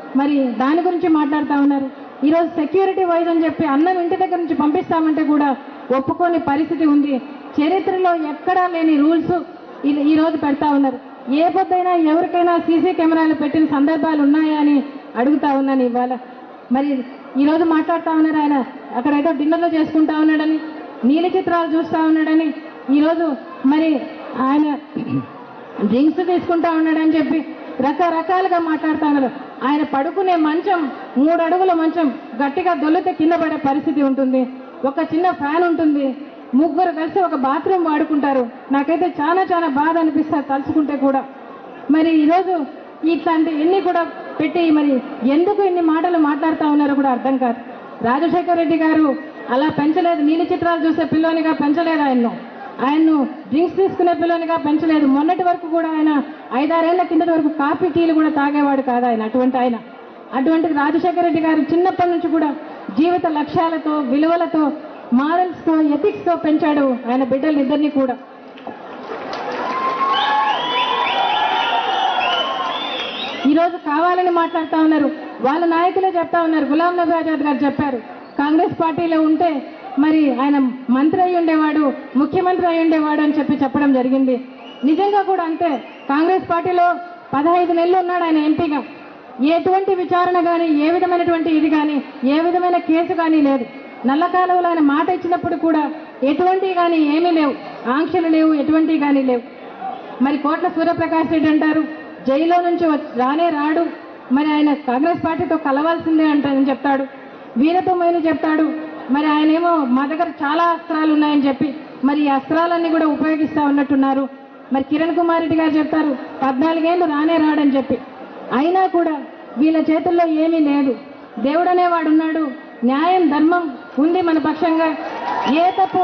B: మరి దాని గురించి మాట్లాడుతూ ఉన్నారు ఈరోజు సెక్యూరిటీ వైజ్ అని చెప్పి అన్నం ఇంటి దగ్గర నుంచి పంపిస్తామంటే కూడా ఒప్పుకోని పరిస్థితి ఉంది చరిత్రలో ఎక్కడా లేని రూల్స్ ఈ రోజు పెడతా ఉన్నారు ఏ పొద్దైనా ఎవరికైనా సీసీ కెమెరాలు పెట్టిన సందర్భాలు ఉన్నాయా అని అడుగుతా ఉన్నాను ఇవాళ మరి ఈ రోజు మాట్లాడుతా ఉన్నారు ఆయన అక్కడ ఏదో డిన్నర్లో చేసుకుంటా ఉన్నాడని నీలి చిత్రాలు చూస్తా ఉన్నాడని ఈరోజు మరి ఆయన డ్రింక్స్ తీసుకుంటా ఉన్నాడని చెప్పి రకరకాలుగా మాట్లాడుతా ఉన్నారు ఆయన పడుకునే మంచం మూడు అడుగుల మంచం గట్టిగా దొల్లితే కింద పడే పరిస్థితి ఉంటుంది ఒక చిన్న ఫ్యాన్ ఉంటుంది ముగ్గురు కలిసి ఒక బాత్రూమ్ వాడుకుంటారు నాకైతే చాలా చాలా బాధ అనిపిస్తారు తలుచుకుంటే కూడా మరి ఈరోజు ఇట్లాంటి ఎన్ని కూడా పెట్టి మరి ఎందుకు ఇన్ని మాటలు మాట్లాడుతూ ఉన్నారో కూడా అర్థం కాదు రాజశేఖర రెడ్డి గారు అలా పెంచలేదు నీలి చిత్రాలు చూసే పిల్లోనిగా పెంచలేదు ఆయన్ను ఆయన్ను డ్రింక్స్ తీసుకునే పిల్లోనిగా పెంచలేదు మొన్నటి వరకు కూడా ఆయన ఐదారేళ్ల కిందటి వరకు కాఫీ టీలు కూడా తాగేవాడు కాదు ఆయన అటువంటి ఆయన అటువంటి రాజశేఖర రెడ్డి గారు చిన్నప్పటి నుంచి కూడా జీవిత లక్ష్యాలతో విలువలతో మారల్స్ తో ఎథిక్స్ తో పెంచాడు ఆయన బిడ్డలు ఇద్దరిని కూడా ఈ రోజు కావాలని మాట్లాడుతా ఉన్నారు వాళ్ళ నాయకులే చెప్తా ఉన్నారు గులాం నబీ ఆజాద్ గారు చెప్పారు కాంగ్రెస్ పార్టీలో ఉంటే మరి ఆయన మంత్రి అయి ఉండేవాడు ముఖ్యమంత్రి అయి ఉండేవాడు అని చెప్పి చెప్పడం జరిగింది నిజంగా కూడా అంతే కాంగ్రెస్ పార్టీలో పదహైదు నెలలు ఉన్నాడు ఆయన ఎంపీగా ఎటువంటి విచారణ కానీ ఏ విధమైనటువంటి ఇది కానీ ఏ విధమైన కేసు కానీ లేదు నల్ల కాలువలో ఆయన మాట ఇచ్చినప్పుడు కూడా ఎటువంటివి కానీ ఏమీ లేవు ఆంక్షలు లేవు ఎటువంటివి కానీ లేవు మరి కోట్ల సూర్యప్రకాష్ రెడ్డి అంటారు జైల్లో నుంచి వచ్చి- రానే రాడు మరి ఆయన కాంగ్రెస్ పార్టీతో కలవాల్సిందే అంటారని చెప్తాడు వీరతో మైలు చెప్తాడు మరి ఆయన ఏమో మా దగ్గర చాలా అస్త్రాలు ఉన్నాయని చెప్పి మరి ఈ అస్త్రాలన్నీ కూడా ఉపయోగిస్తా ఉన్నట్టున్నారు మరి కిరణ్ కుమార్ రెడ్డి గారు చెప్తారు పద్నాలుగేళ్ళు రానే రాడని చెప్పి అయినా కూడా వీళ్ళ చేతుల్లో ఏమీ లేదు దేవుడు అనేవాడు ఉన్నాడు న్యాయం ధర్మం ఉంది మన పక్షంగా ఏ తప్పు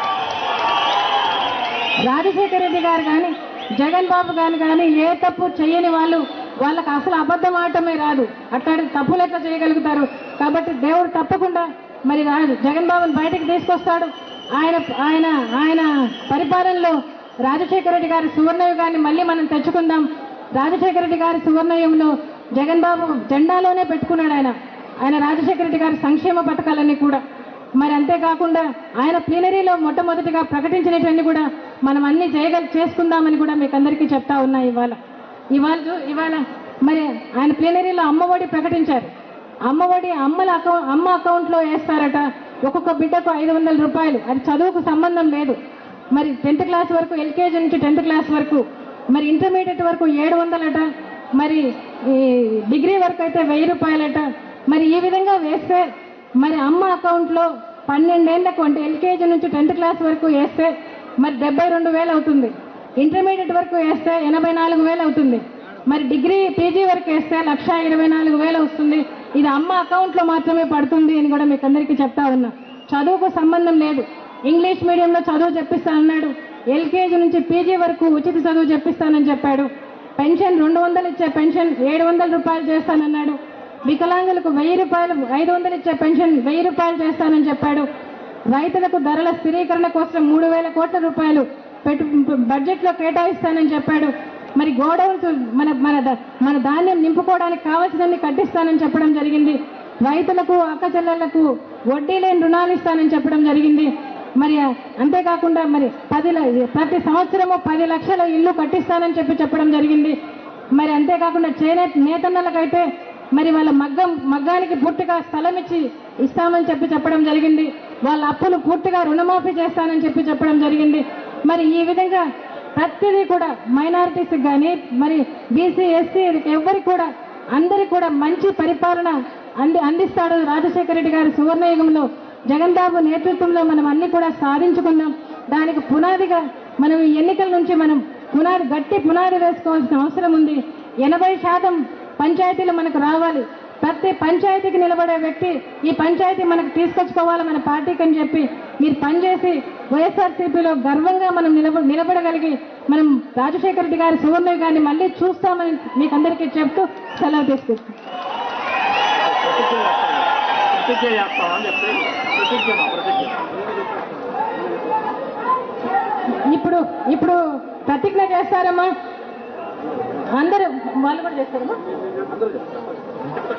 B: రాజశేఖర రెడ్డి గారు కానీ జగన్ బాబు గారు కానీ ఏ తప్పు చేయని వాళ్ళు వాళ్ళకి అసలు అబద్ధం ఆడటమే రాదు అట్లాంటి తప్పులు ఎట్లా చేయగలుగుతారు కాబట్టి దేవుడు తప్పకుండా మరి రాజు జగన్ బాబుని బయటకు తీసుకొస్తాడు ఆయన ఆయన ఆయన పరిపాలనలో రాజశేఖర రెడ్డి గారి సువర్ణయుగాన్ని మళ్ళీ మనం తెచ్చుకుందాం రాజశేఖర రెడ్డి గారి సువర్ణయుగంలో జగన్ బాబు జెండాలోనే పెట్టుకున్నాడు ఆయన ఆయన రాజశేఖర రెడ్డి గారి సంక్షేమ పథకాలన్నీ కూడా మరి అంతేకాకుండా ఆయన ప్లీనరీలో మొట్టమొదటిగా ప్రకటించినటువంటి కూడా మనం అన్ని చేయగల చేసుకుందామని కూడా మీకు అందరికీ చెప్తా ఉన్నా ఇవాళ ఇవాళ చూ- ఇవాళ మరి ఆయన ప్లీనరీలో అమ్మఒడి ప్రకటించారు అమ్మఒడి అమ్మల అకౌంట్ అమ్మ అకౌంట్లో వేస్తారట ఒక్కొక్క బిడ్డకు ఐదు వందల రూపాయలు అది చదువుకు సంబంధం లేదు మరి టెన్త్ క్లాస్ వరకు ఎల్కేజీ నుంచి టెన్త్ క్లాస్ వరకు మరి ఇంటర్మీడియట్ వరకు ఏడు వందలట మరి ఈ డిగ్రీ వరకు అయితే వెయ్యి రూపాయలట మరి ఈ విధంగా వేస్తే మరి అమ్మ అకౌంట్లో పన్నెండేళ్లకు అంటే ఎల్కేజీ నుంచి టెన్త్ క్లాస్ వరకు వేస్తే మరి డెబ్బై రెండు వేలు అవుతుంది ఇంటర్మీడియట్ వరకు వేస్తే ఎనభై నాలుగు వేలు అవుతుంది మరి డిగ్రీ పీజీ వరకు వేస్తే లక్ష ఇరవై నాలుగు వేలు వస్తుంది ఇది అమ్మ అకౌంట్లో మాత్రమే పడుతుంది అని కూడా మీకు అందరికీ చెప్తా ఉన్నా చదువుకు సంబంధం లేదు ఇంగ్లీష్ మీడియంలో చదువు చెప్పిస్తానన్నాడు ఎల్కేజీ నుంచి పీజీ వరకు ఉచిత చదువు చెప్పిస్తానని చెప్పాడు పెన్షన్ రెండు వందలు ఇచ్చే పెన్షన్ ఏడు వందల రూపాయలు చేస్తానన్నాడు వికలాంగులకు వెయ్యి రూపాయలు ఐదు వందలు ఇచ్చే పెన్షన్ వెయ్యి రూపాయలు చేస్తానని చెప్పాడు రైతులకు ధరల స్థిరీకరణ కోసం మూడు వేల కోట్ల రూపాయలు పెట్టు బడ్జెట్ లో కేటాయిస్తానని చెప్పాడు మరి గోడౌన్స్ మన మన ద- మన ధాన్యం నింపుకోవడానికి కావాల్సినన్ని కట్టిస్తానని చెప్పడం జరిగింది రైతులకు అక్క చెల్లెళ్లకు వడ్డీ లేని రుణాలు ఇస్తానని చెప్పడం జరిగింది మరి అంతేకాకుండా మరి పది ల- ప్రతి సంవత్సరము పది లక్షల ఇల్లు కట్టిస్తానని చెప్పి చెప్పడం జరిగింది మరి అంతేకాకుండా చేనేత నేతన్నలకైతే మరి వాళ్ళ మగ్గం మగ్గానికి పూర్తిగా స్థలం ఇచ్చి ఇస్తామని చెప్పి చెప్పడం జరిగింది వాళ్ళ అప్పులు పూర్తిగా రుణమాఫీ చేస్తానని చెప్పి చెప్పడం జరిగింది మరి ఈ విధంగా ప్రతిదీ కూడా మైనారిటీస్ కానీ మరి బీసీ ఎస్సీ ఎవరికి కూడా అందరికి కూడా మంచి పరిపాలన అంది అందిస్తాడు రాజశేఖర రెడ్డి గారి సువర్ణయుగంలో జగన్ బాబు నేతృత్వంలో మనం అన్ని కూడా సాధించుకున్నాం దానికి పునాదిగా మనం ఈ ఎన్నికల నుంచి మనం పునాది గట్టి పునాది వేసుకోవాల్సిన అవసరం ఉంది ఎనభై శాతం పంచాయతీలు మనకు రావాలి ప్రతి పంచాయతీకి నిలబడే వ్యక్తి ఈ పంచాయతీ మనకు తీసుకొచ్చుకోవాలి మన పార్టీకి అని చెప్పి మీరు పనిచేసి వైఎస్ఆర్సీపీలో గర్వంగా మనం నిలబ నిలబడగలిగి మనం రాజశేఖర రెడ్డి గారి సువర్ణ గారిని మళ్ళీ చూస్తామని మీకు అందరికీ చెప్తూ సెలవు తీసుకుంటాం
C: ప్రతిజ్ఞ చేస్తామని చెప్పి ప్రతిజ్ఞ మా ప్రతిజ్ఞ
B: ఇప్పుడు ఇప్పుడు ప్రతిజ్ఞ చేస్తారమ్మా అందరూ వాళ్ళు కూడా చేస్తారమ్మా